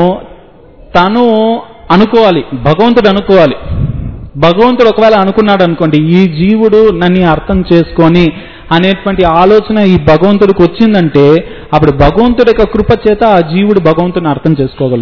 తను అనుకోవాలి భగవంతుడు అనుకోవాలి భగవంతుడు ఒకవేళ అనుకున్నాడు అనుకోండి ఈ జీవుడు నన్ను అర్థం చేసుకొని అనేటువంటి ఆలోచన ఈ భగవంతుడికి వచ్చిందంటే అప్పుడు భగవంతుడి యొక్క కృప చేత ఆ జీవుడు భగవంతుని అర్థం చేసుకోగలుగుతారు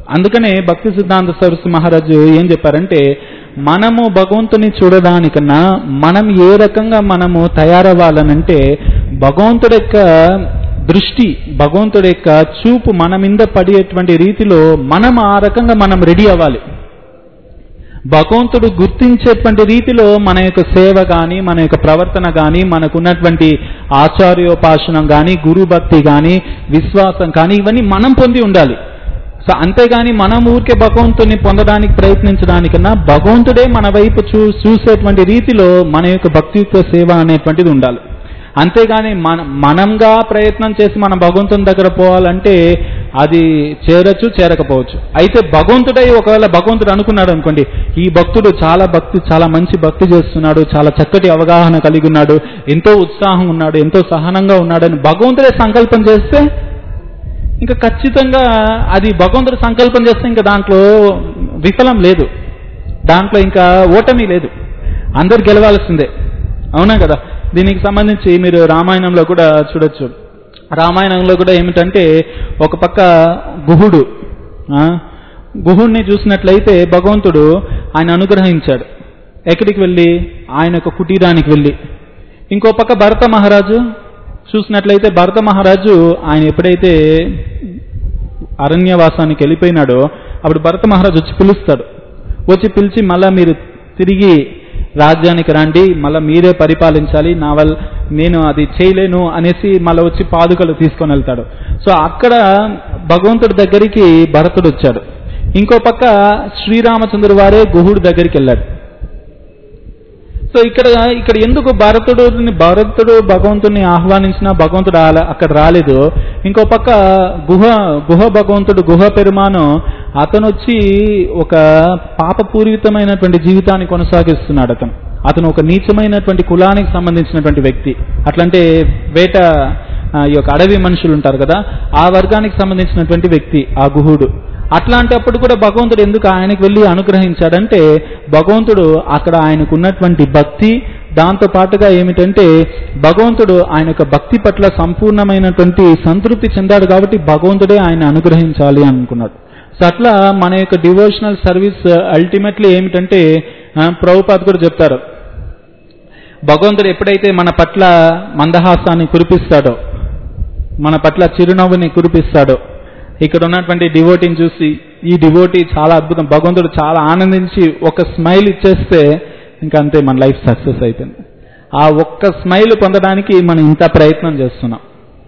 అందుకనే భక్తి సిద్ధాంత సరస్వతి మహారాజు ఏం చెప్పారంటే మనము భగవంతుని చూడడానికన్నా మనం ఏ రకంగా మనము తయారవ్వాలనంటే భగవంతుడి యొక్క దృష్టి భగవంతుడి యొక్క చూపు మన మీద పడేటువంటి రీతిలో మనం ఆ రకంగా మనం రెడీ అవ్వాలి భగవంతుడు గుర్తించేటువంటి రీతిలో మన యొక్క సేవ కానీ మన యొక్క ప్రవర్తన కానీ మనకున్నటువంటి ఆచార్యోపాసనం కానీ గురు భక్తి కానీ విశ్వాసం కానీ ఇవన్నీ మనం పొంది ఉండాలి సో అంతేగాని మనం ఊరికే భగవంతుని పొందడానికి ప్రయత్నించడానికన్నా భగవంతుడే మన వైపు చూ చూసేటువంటి రీతిలో మన యొక్క భక్తియుక్త సేవ అనేటువంటిది ఉండాలి అంతేగాని మన మనంగా ప్రయత్నం చేసి మనం భగవంతుని దగ్గర పోవాలంటే అది చేరచ్చు చేరకపోవచ్చు అయితే భగవంతుడై ఒకవేళ భగవంతుడు అనుకున్నాడు అనుకోండి ఈ భక్తుడు చాలా భక్తి చాలా మంచి భక్తి చేస్తున్నాడు చాలా చక్కటి అవగాహన కలిగి ఉన్నాడు ఎంతో ఉత్సాహం ఉన్నాడు ఎంతో సహనంగా ఉన్నాడని భగవంతుడే సంకల్పం చేస్తే ఇంకా ఖచ్చితంగా అది భగవంతుడు సంకల్పం చేస్తే ఇంకా దాంట్లో విఫలం లేదు దాంట్లో ఇంకా ఓటమి లేదు అందరు గెలవాల్సిందే అవునా కదా దీనికి సంబంధించి మీరు రామాయణంలో కూడా చూడొచ్చు రామాయణంలో కూడా ఏమిటంటే ఒక పక్క గుహుడు ఆ, గుహుడిని చూసినట్లయితే భగవంతుడు ఆయన అనుగ్రహించాడు ఎక్కడికి వెళ్ళి ఆయన యొక్క కుటీరానికి వెళ్ళి ఇంకో పక్క భరత మహారాజు చూసినట్లయితే భరత మహారాజు ఆయన ఎప్పుడైతే అరణ్యవాసానికి వెళ్ళిపోయినాడో అప్పుడు భరత మహారాజు వచ్చి పిలుస్తాడు వచ్చి పిలిచి మళ్ళా మీరు తిరిగి రాజ్యానికి రండి మళ్ళీ మీరే పరిపాలించాలి నా వల్ల నేను అది చేయలేను అనేసి మళ్ళీ వచ్చి పాదుకలు తీసుకొని వెళ్తాడు సో అక్కడ భగవంతుడి దగ్గరికి భరతుడు వచ్చాడు ఇంకో పక్క శ్రీరామచంద్రుడు వారే గుహుడు దగ్గరికి వెళ్ళాడు సో ఇక్కడ ఇక్కడ ఎందుకు భరతుడు భరతుడు భగవంతుని ఆహ్వానించినా భగవంతుడు ఆల- అక్కడ రాలేదు ఇంకో పక్క గుహ గుహ భగవంతుడు గుహ పెరుమాను అతను వచ్చి ఒక పాపపూరితమైనటువంటి జీవితాన్ని కొనసాగిస్తున్నాడు అతను అతను ఒక నీచమైనటువంటి కులానికి సంబంధించినటువంటి వ్యక్తి అట్లంటే వేట ఆ, ఈ యొక్క అడవి మనుషులు ఉంటారు కదా ఆ వర్గానికి సంబంధించినటువంటి వ్యక్తి ఆ గుహుడు అట్లాంటప్పుడు కూడా భగవంతుడు ఎందుకు ఆయనకు వెళ్ళి అనుగ్రహించాడంటే భగవంతుడు అక్కడ ఆయనకు ఉన్నటువంటి భక్తి దాంతో పాటుగా ఏమిటంటే భగవంతుడు ఆయన యొక్క భక్తి పట్ల సంపూర్ణమైనటువంటి సంతృప్తి చెందాడు కాబట్టి భగవంతుడే ఆయన అనుగ్రహించాలి అనుకున్నాడు సో అట్లా మన యొక్క డివోషనల్ సర్వీస్ అల్టిమేట్లీ ఏమిటంటే ఆ, ప్రభుపాద్ కూడా చెప్తారు భగవంతుడు ఎప్పుడైతే మన పట్ల మందహాసాన్ని కురిపిస్తాడో మన పట్ల చిరునవ్వుని కురిపిస్తాడో ఇక్కడ ఉన్నటువంటి డివోటీని చూసి ఈ డివోటీ చాలా అద్భుతం భగవంతుడు చాలా ఆనందించి ఒక స్మైల్ ఇచ్చేస్తే ఇంకా అంతే మన లైఫ్ సక్సెస్ అయిపోయింది ఆ ఒక్క స్మైల్ పొందడానికి మనం ఇంత ప్రయత్నం చేస్తున్నాం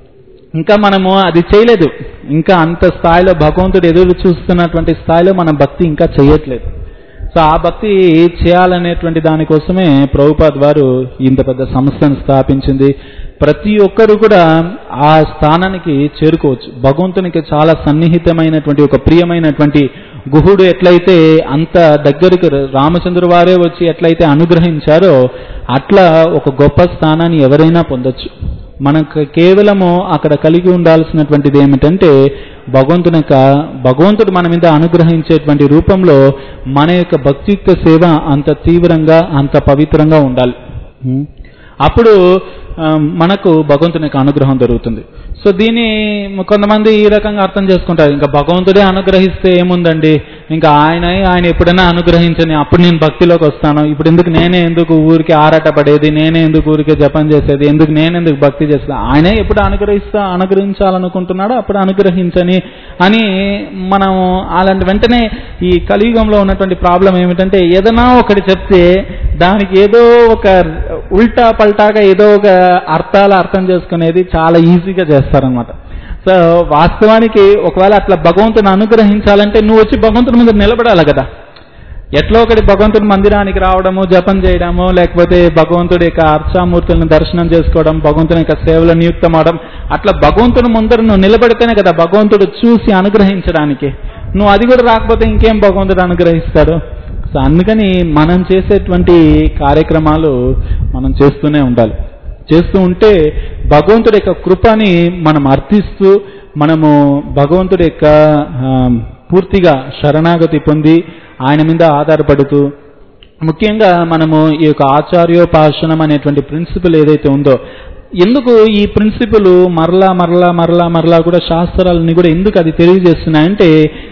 ఇంకా మనము అది చేయలేదు ఇంకా అంత స్థాయిలో భగవంతుడు ఎదురు చూస్తున్నటువంటి స్థాయిలో మనం భక్తి ఇంకా చేయట్లేదు సో ఆ భక్తి చేయాలనేటువంటి దానికోసమే ప్రభుపాద్ వారు ఇంత పెద్ద సంస్థను స్థాపించింది ప్రతి ఒక్కరు కూడా ఆ స్థానానికి చేరుకోవచ్చు భగవంతునికి చాలా సన్నిహితమైనటువంటి ఒక ప్రియమైనటువంటి గుహుడు ఎట్లయితే అంత దగ్గరికి రామచంద్ర వారే వచ్చి ఎట్లయితే అనుగ్రహించారో అట్లా ఒక గొప్ప స్థానాన్ని ఎవరైనా పొందొచ్చు మనకు కేవలము అక్కడ కలిగి ఉండాల్సినటువంటిది ఏమిటంటే భగవంతుని యొక్క భగవంతుడు మన మీద అనుగ్రహించేటువంటి రూపంలో మన యొక్క భక్తియుక్త సేవ అంత తీవ్రంగా అంత పవిత్రంగా ఉండాలి ఉం? అప్పుడు ఆ, మనకు భగవంతుని యొక్క అనుగ్రహం దొరుకుతుంది సో దీన్ని కొంతమంది ఈ రకంగా అర్థం చేసుకుంటారు ఇంకా భగవంతుడే అనుగ్రహిస్తే ఏముందండి ఇంకా ఆయన ఆయన ఎప్పుడైనా అనుగ్రహించని అప్పుడు నేను భక్తిలోకి వస్తాను ఇప్పుడు ఎందుకు నేనే ఎందుకు ఊరికి ఆరాట పడేది నేనే ఎందుకు ఊరికే జపం చేసేది ఎందుకు నేను ఎందుకు భక్తి చేస్తా ఆయనే ఎప్పుడు అనుగ్రహిస్తా అనుగ్రహించాలనుకుంటున్నాడో అప్పుడు అనుగ్రహించని అని మనం అలాంటి వెంటనే ఈ కలియుగంలో ఉన్నటువంటి ప్రాబ్లం ఏమిటంటే ఏదైనా ఒకటి చెప్తే దానికి ఏదో ఒక ఉల్టా పల్టాగా ఏదో ఒక అర్థాలు అర్థం చేసుకునేది చాలా ఈజీగా చేస్తారనమాట సో వాస్తవానికి ఒకవేళ అట్లా భగవంతుని అనుగ్రహించాలంటే నువ్వు వచ్చి భగవంతుని ముందు నిలబడాలి కదా ఎట్లా ఒకటి భగవంతుడి మందిరానికి రావడము జపం చేయడము లేకపోతే భగవంతుడి యొక్క అర్చామూర్తులను దర్శనం చేసుకోవడం భగవంతుని యొక్క సేవలో నియుక్తం అవడం అట్లా భగవంతుని ముందర నువ్వు నిలబడితేనే కదా భగవంతుడు చూసి అనుగ్రహించడానికి నువ్వు అది కూడా రాకపోతే ఇంకేం భగవంతుడు అనుగ్రహిస్తాడు సో అందుకని మనం చేసేటువంటి కార్యక్రమాలు మనం చేస్తూనే ఉండాలి చేస్తూ ఉంటే భగవంతుడి యొక్క కృపని మనం అర్థిస్తూ మనము భగవంతుడి యొక్క ఆ, పూర్తిగా శరణాగతి పొంది ఆయన మీద ఆధారపడుతూ ముఖ్యంగా మనము ఈ యొక్క ఆచార్యోపాసనం అనేటువంటి ప్రిన్సిపల్ ఏదైతే ఉందో ఎందుకు ఈ ప్రిన్సిపల్ మరలా మరలా మరలా మరలా కూడా శాస్త్రాలని కూడా ఎందుకు అది తెలియజేస్తున్నాయంటే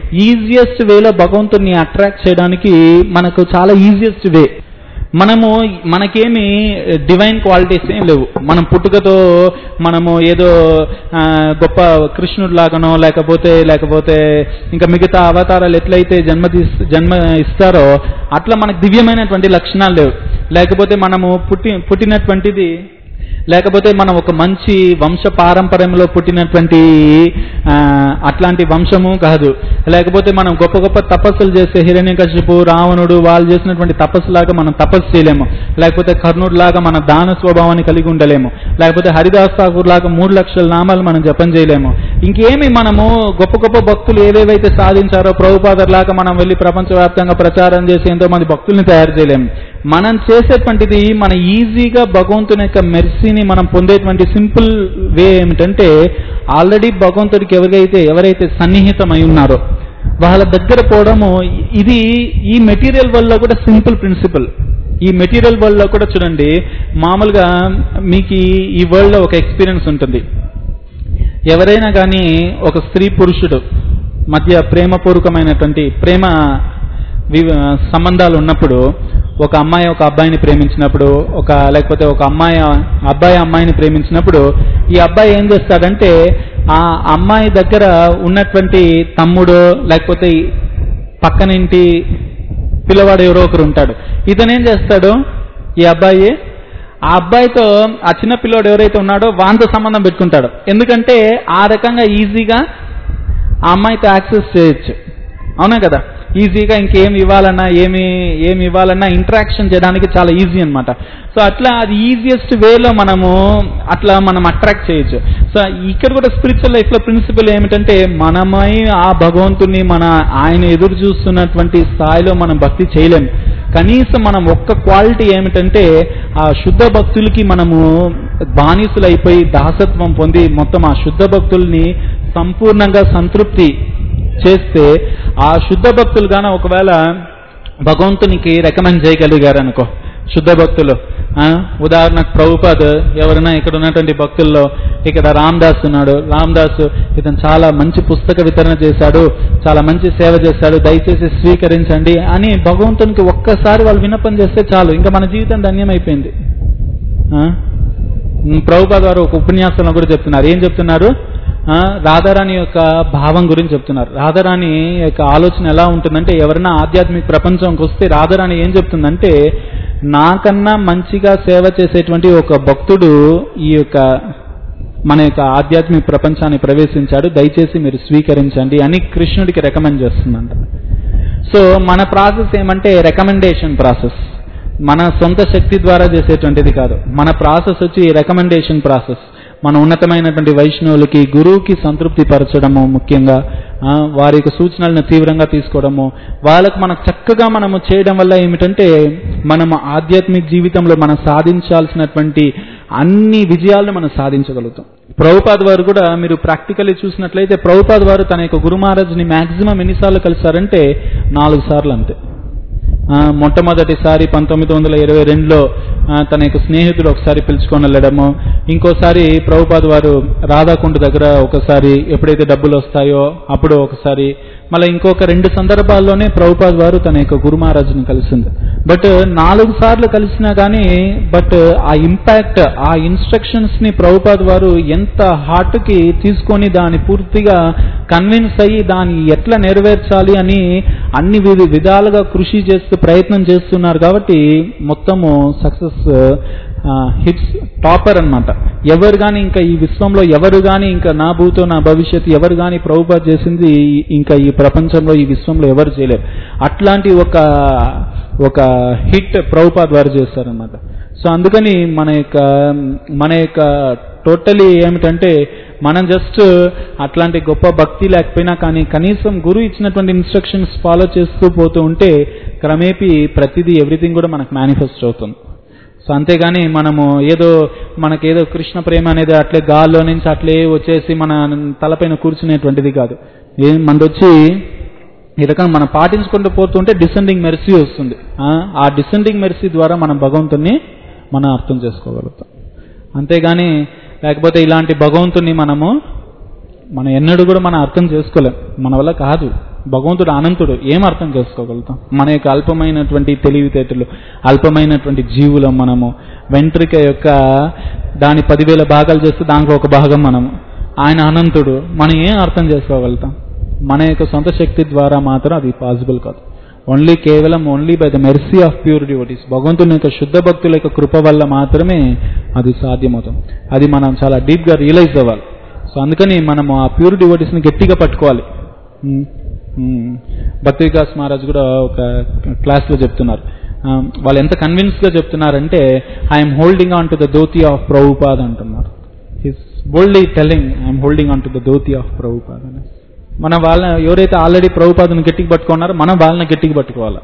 ఈజియెస్ట్ వేలో భగవంతుని అట్రాక్ట్ చేయడానికి మనకు చాలా ఈజియెస్ట్ వే మనము మనకేమి డివైన్ క్వాలిటీస్ ఏం లేవు మనం పుట్టుకతో మనము ఏదో ఆ, గొప్ప కృష్ణుడు లాగానో లేకపోతే లేకపోతే ఇంకా మిగతా అవతారాలు ఎట్లయితే జన్మ తీస్- జన్మ ఇస్తారో అట్లా మనకు దివ్యమైనటువంటి లక్షణాలు లేవు లేకపోతే మనము పుట్టి పుట్టినటువంటిది లేకపోతే మనం ఒక మంచి వంశ పారంపర్యంలో పుట్టినటువంటి ఆ, అట్లాంటి వంశము కాదు లేకపోతే మనం గొప్ప గొప్ప తపస్సులు చేసే హిరణ్యకశిపు రావణుడు వాళ్ళు చేసినటువంటి తపస్సులాగా మనం తపస్సు చేయలేము లేకపోతే కర్ణుడు లాగా మన దాన స్వభావాన్ని కలిగి ఉండలేము లేకపోతే హరిదాస్ ఠాకూర్ లాగా మూడు లక్షల నామాలు మనం జపం చేయలేము ఇంకేమి మనము గొప్ప గొప్ప భక్తులు ఏవేవైతే సాధించారో ప్రభుపాదర్ లాగా మనం వెళ్ళి ప్రపంచవ్యాప్తంగా ప్రచారం చేసి ఎంతో మంది భక్తుల్ని తయారు చేయలేము మనం చేసేటువంటిది మన ఈజీగా భగవంతుని యొక్క మెర్సీని మనం పొందేటువంటి సింపుల్ వే ఏమిటంటే ఆల్రెడీ భగవంతుడికి ఎవరైతే ఎవరైతే సన్నిహితమై ఉన్నారో వాళ్ళ దగ్గర పోవడము ఇది ఈ మెటీరియల్ వల్ల కూడా సింపుల్ ప్రిన్సిపల్ ఈ మెటీరియల్ వరల్డ్ లో కూడా చూడండి మామూలుగా మీకు ఈ- ఈ వరల్డ్ లో ఒక ఎక్స్పీరియన్స్ ఉంటుంది ఎవరైనా కానీ ఒక స్త్రీ పురుషుడు మధ్య ప్రేమపూర్వకమైనటువంటి ప్రేమ వి- సంబంధాలు ఉన్నప్పుడు ఒక అమ్మాయి ఒక అబ్బాయిని ప్రేమించినప్పుడు ఒక లేకపోతే ఒక అమ్మాయి అబ్బాయి అమ్మాయిని ప్రేమించినప్పుడు ఈ అబ్బాయి ఏం చేస్తాడంటే ఆ అమ్మాయి దగ్గర ఉన్నటువంటి తమ్ముడు లేకపోతే ఈ పక్కనింటి పిల్లవాడు ఎవరో ఒకరు ఉంటాడు ఇతను ఏం చేస్తాడు ఈ అబ్బాయి ఆ అబ్బాయితో ఆ చిన్న పిల్లోడు ఎవరైతే ఉన్నాడో వాంతో సంబంధం పెట్టుకుంటాడు ఎందుకంటే ఆ రకంగా ఈజీగా ఆ అమ్మాయితో యాక్సెస్ చేయొచ్చు అవునా కదా ఈజీగా ఇంకేం ఇవ్వాలన్నా ఏమి ఏమి ఇవ్వాలన్నా ఇంటరాక్షన్ చేయడానికి చాలా ఈజీ అన్నమాట సో అట్లా అది ఈజియెస్ట్ వేలో మనము అట్లా మనం అట్రాక్ట్ చేయొచ్చు సో ఇక్కడ కూడా స్పిరిచువల్ లైఫ్ లో ప్రిన్సిపల్ ఏమిటంటే మనమై ఆ భగవంతుని మన ఆయన ఎదురు చూస్తున్నటువంటి స్థాయిలో మనం భక్తి చేయలేము కనీసం మనం ఒక్క క్వాలిటీ ఏమిటంటే ఆ శుద్ధ భక్తులకి మనము బానిసులైపోయి దాసత్వం పొంది మొత్తం ఆ శుద్ధ భక్తుల్ని సంపూర్ణంగా సంతృప్తి చేస్తే ఆ శుద్ధ భక్తులు గాన ఒకవేళ భగవంతునికి రికమెండ్ చేయగలిగారు అనుకో శుద్ధ భక్తులు ఆ, ఉదాహరణకు ప్రభుపాద్ ఎవరైనా ఇక్కడ ఉన్నటువంటి భక్తుల్లో ఇక్కడ రామదాస్ ఉన్నాడు రామదాస్ ఇతను చాలా మంచి పుస్తక వితరణ చేశాడు చాలా మంచి సేవ చేశాడు దయచేసి స్వీకరించండి అని భగవంతునికి ఒక్కసారి వాళ్ళు విన్నపం చేస్తే చాలు ఇంకా మన జీవితం ధన్యమైపోయింది ఆ? ఉమ్, ప్రభుపాద్ వారు ఒక ఉపన్యాసంలో కూడా చెప్తున్నారు ఏం చెప్తున్నారు ఆ, రాధారాణి యొక్క భావం గురించి చెప్తున్నారు రాధారాణి యొక్క ఆలోచన ఎలా ఉంటుందంటే ఎవరైనా ఆధ్యాత్మిక ప్రపంచంకి వస్తే రాధారాణి ఏం చెప్తుందంటే నాకన్నా మంచిగా సేవ చేసేటువంటి ఒక భక్తుడు ఈ యొక్క మన యొక్క ఆధ్యాత్మిక ప్రపంచాన్ని ప్రవేశించాడు దయచేసి మీరు స్వీకరించండి అని కృష్ణుడికి రికమెండ్ చేస్తుందంట సో మన ప్రాసెస్ ఏమంటే రికమెండేషన్ ప్రాసెస్ మన సొంత శక్తి ద్వారా చేసేటువంటిది కాదు మన ప్రాసెస్ వచ్చి రికమెండేషన్ ప్రాసెస్ మన ఉన్నతమైనటువంటి వైష్ణవులకి గురువుకి సంతృప్తి పరచడము ముఖ్యంగా ఆ, వారి యొక్క సూచనలను తీవ్రంగా తీసుకోవడము వాళ్ళకు మనకు చక్కగా మనము చేయడం వల్ల ఏమిటంటే మనము ఆధ్యాత్మిక జీవితంలో మనం సాధించాల్సినటువంటి అన్ని విజయాలను మనం సాధించగలుగుతాం ప్రభుపాద్ వారు కూడా మీరు ప్రాక్టికల్లీ చూసినట్లయితే ప్రభుపాద్ వారు తన యొక్క గురు మహారాజ్ని మాక్సిమం ఎన్నిసార్లు కలిశారంటే నాలుగు సార్లు అంతే ఆ, మొట్టమొదటిసారి పంతొమ్మిది వందల ఇరవై రెండులో ఆ, తన యొక్క స్నేహితుడు ఒకసారి పిలుచుకొని వెళ్ళడము ఇంకోసారి ప్రభుపాద్ వారు రాధాకుండ దగ్గర ఒకసారి ఎప్పుడైతే డబ్బులు వస్తాయో అప్పుడు ఒకసారి మళ్ళీ ఇంకొక రెండు సందర్భాల్లోనే ప్రభుపాద్ వారు తన యొక్క గురు మహారాజుని కలిసింది బట్ నాలుగు సార్లు కలిసినా కానీ బట్ ఆ ఇంపాక్ట్ ఆ ఇన్స్ట్రక్షన్స్ ని ప్రభుపాద్ వారు ఎంత హార్ట్ కి తీసుకొని దాన్ని పూర్తిగా కన్విన్స్ అయ్యి దాన్ని ఎట్లా నెరవేర్చాలి అని అన్ని విధ విధాలుగా కృషి చేస్తూ ప్రయత్నం చేస్తున్నారు కాబట్టి మొత్తము సక్సెస్ హిట్స్ టాపర్ అన్నమాట ఎవరు కానీ ఇంకా ఈ విశ్వంలో ఎవరు కానీ ఇంకా నా భూతో నా భవిష్యత్ ఎవరు కానీ ప్రభుపాద్ చేసింది ఇంకా ఈ ప్రపంచంలో ఈ విశ్వంలో ఎవరు చేయలేరు అట్లాంటి ఒక ఒక హిట్ ప్రభుపాద్ వారు చేస్తారనమాట సో అందుకని మన యొక్క మన యొక్క టోటలీ ఏమిటంటే మనం జస్ట్ అట్లాంటి గొప్ప భక్తి లేకపోయినా కానీ కనీసం గురువు ఇచ్చినటువంటి ఇన్స్ట్రక్షన్స్ ఫాలో చేస్తూ పోతూ ఉంటే క్రమేపీ ప్రతిదీ ఎవ్రీథింగ్ కూడా మనకు మేనిఫెస్ట్ అవుతుంది సో అంతేగాని మనము ఏదో మనకేదో కృష్ణ ప్రేమ అనేది అట్లే గాల్లో నుంచి అట్లే వచ్చేసి మన తలపైన కూర్చునేటువంటిది కాదు ఏం మనది వచ్చి ఈ రకంగా మనం పాటించుకుంటూ పోతుంటే డిసెండింగ్ మెర్సీ వస్తుంది ఆ, ఆ డిసెండింగ్ మెర్సీ ద్వారా మనం భగవంతుని మనం అర్థం చేసుకోగలుగుతాం అంతేగాని లేకపోతే ఇలాంటి భగవంతుని మనము మనం ఎన్నడూ కూడా మనం అర్థం చేసుకోలేం మన వల్ల కాదు భగవంతుడు అనంతుడు ఏం అర్థం చేసుకోగలుగుతాం మన యొక్క అల్పమైనటువంటి తెలివితేటలు అల్పమైనటువంటి జీవులం మనము వెంట్రిక యొక్క దాని పదివేల భాగాలు చేస్తే దాంట్లో ఒక భాగం మనము ఆయన అనంతుడు మనం ఏం అర్థం చేసుకోగలుగుతాం మన యొక్క సొంత శక్తి ద్వారా మాత్రం అది పాసిబుల్ కాదు ఓన్లీ కేవలం only by the mercy of pure devotees భగవంతుని యొక్క శుద్ధ భక్తుల యొక్క కృప వల్ల మాత్రమే అది సాధ్యమవుతుంది అది మనం చాలా డీప్గా రియలైజ్ అవ్వాలి సో అందుకని మనము ఆ ప్యూర్ డివోటీస్ని గట్టిగా పట్టుకోవాలి ఉమ్, ఉమ్. భక్తి వికాస్ మహారాజ్ కూడా ఒక క్లాస్లో చెప్తున్నారు ఆ, వాళ్ళు ఎంత కన్విన్స్గా చెప్తున్నారంటే I'm holding on to the dhoti of Prabhupad అంటున్నారు his boldly telling I'm holding on to the dhoti of Prabhupad అని మన వాళ్ళ ఎవరైతే ఆల్రెడీ ప్రభుపాదను గట్టిగా పట్టుకున్నారో మనం వాళ్ళని గట్టిగా పట్టుకోవాలి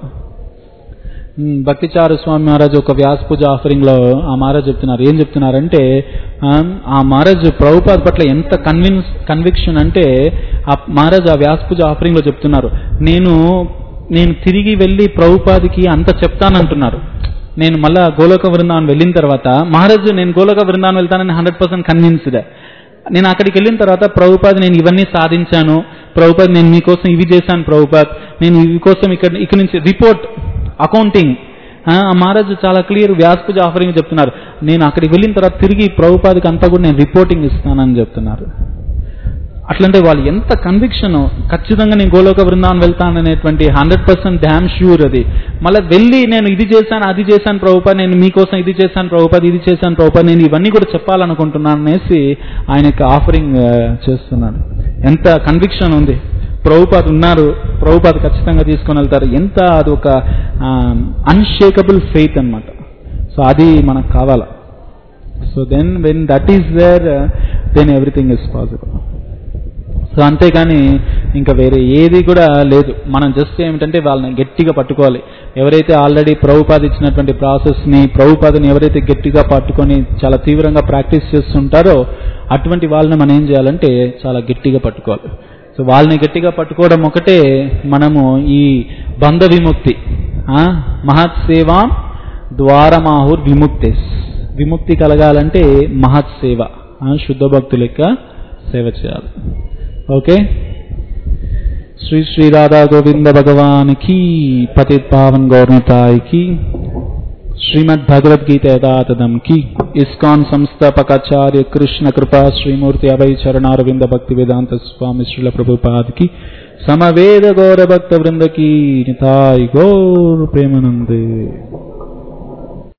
ఉమ్, భక్తిచారు స్వామి మహారాజ్ ఒక వ్యాస పూజ ఆఫరింగ్ లో ఆ మహారాజ్ చెప్తున్నారు ఏం చెప్తున్నారంటే ఆ, ఆ మహారాజ్ ప్రభుపాద్ పట్ల ఎంత కన్విన్స్ కన్విక్షన్ అంటే ఆ మహారాజ్ ఆ వ్యాస పూజ ఆఫరింగ్ లో చెప్తున్నారు నేను నేను తిరిగి వెళ్ళి ప్రభుపాదికి అంత చెప్తానంటున్నారు నేను మళ్ళా గోలోక బృందావనం వెళ్ళిన తర్వాత మహారాజు నేను గోలోక బృందావనం వెళ్తానని హండ్రెడ్ పర్సెంట్ కన్విన్స్డ్ నేను అక్కడికి వెళ్ళిన తర్వాత ప్రభుపాద్ నేను ఇవన్నీ సాధించాను ప్రభుపాద్ నేను మీకోసం ఇవి చేశాను ప్రభుపాద్ నేను ఇవి కోసం ఇక్కడ ఇక్కడ నుంచి రిపోర్ట్ అకౌంటింగ్ ఆ మహారాజు చాలా క్లియర్ వ్యాసపూజ ఆఫరింగ్ చెప్తున్నారు నేను అక్కడికి వెళ్ళిన తర్వాత తిరిగి ప్రభుపాదికి అంతా కూడా నేను రిపోర్టింగ్ ఇస్తానని చెప్తున్నారు అట్లంటే వాళ్ళు ఎంత కన్విక్షన్ ఖచ్చితంగా నేను గోలోక బృందావనం వెళ్తాననేటువంటి హండ్రెడ్ పర్సెంట్ డ్యామ్ ష్యూర్ అది మళ్ళీ వెళ్ళి నేను ఇది చేశాను అది చేశాను ప్రభుపా నేను మీకోసం ఇది చేశాను ప్రభుపా ఇది చేశాను ప్రభుపా నేను ఇవన్నీ కూడా చెప్పాలనుకుంటున్నాను అనేసి ఆయన యొక్క ఆఫరింగ్ చేస్తున్నాడు ఎంత కన్విక్షన్ ఉంది ప్రభుపాద్ ఉన్నారు ప్రభుపాద్ ఖచ్చితంగా తీసుకొని వెళ్తారు ఎంత అది ఒక అన్షేకబుల్ ఫెయిత్ అన్నమాట సో అది మనకు కావాలా so then when that is there then everything is possible so అంతేగాని ఇంకా వేరే ఏది కూడా లేదు మనం జస్ట్ ఏమిటంటే వాళ్ళని గట్టిగా పట్టుకోవాలి ఎవరైతే ఆల్రెడీ ప్రభుపాద ఇచ్చినటువంటి ప్రాసెస్ని ప్రభుపాదని ఎవరైతే గట్టిగా పట్టుకొని చాలా తీవ్రంగా ప్రాక్టీస్ చేస్తుంటారో అటువంటి వాళ్ళని మనం ఏం చేయాలంటే చాలా గట్టిగా పట్టుకోవాలి సో వాళ్ళని గట్టిగా పట్టుకోవడం ఒకటే మనము ఈ బంధ విముక్తి ఆ, మహత్ సేవాం ద్వారమాహుర్ విముక్తెస్ విముక్తి కలగాలంటే మహత్ సేవ ఆ, శుద్ధ భక్తుల యొక్క సేవ చేయాలి ఓకే శ్రీ శ్రీ రాధా గోవింద భగవాన్ की पतित पावन गौरताय की श्रीमद् भगवद गीता यथातथम की इस्कॉन संस्थापकाचार्य कृष्ण कृपा श्रीमूर्ति अभय चरणारविंद भक्ति वेदांत स्वामी श्रील प्रभुपाद की समवेद गौर भक्त वृंद की निताय गौर प्रेमानंदे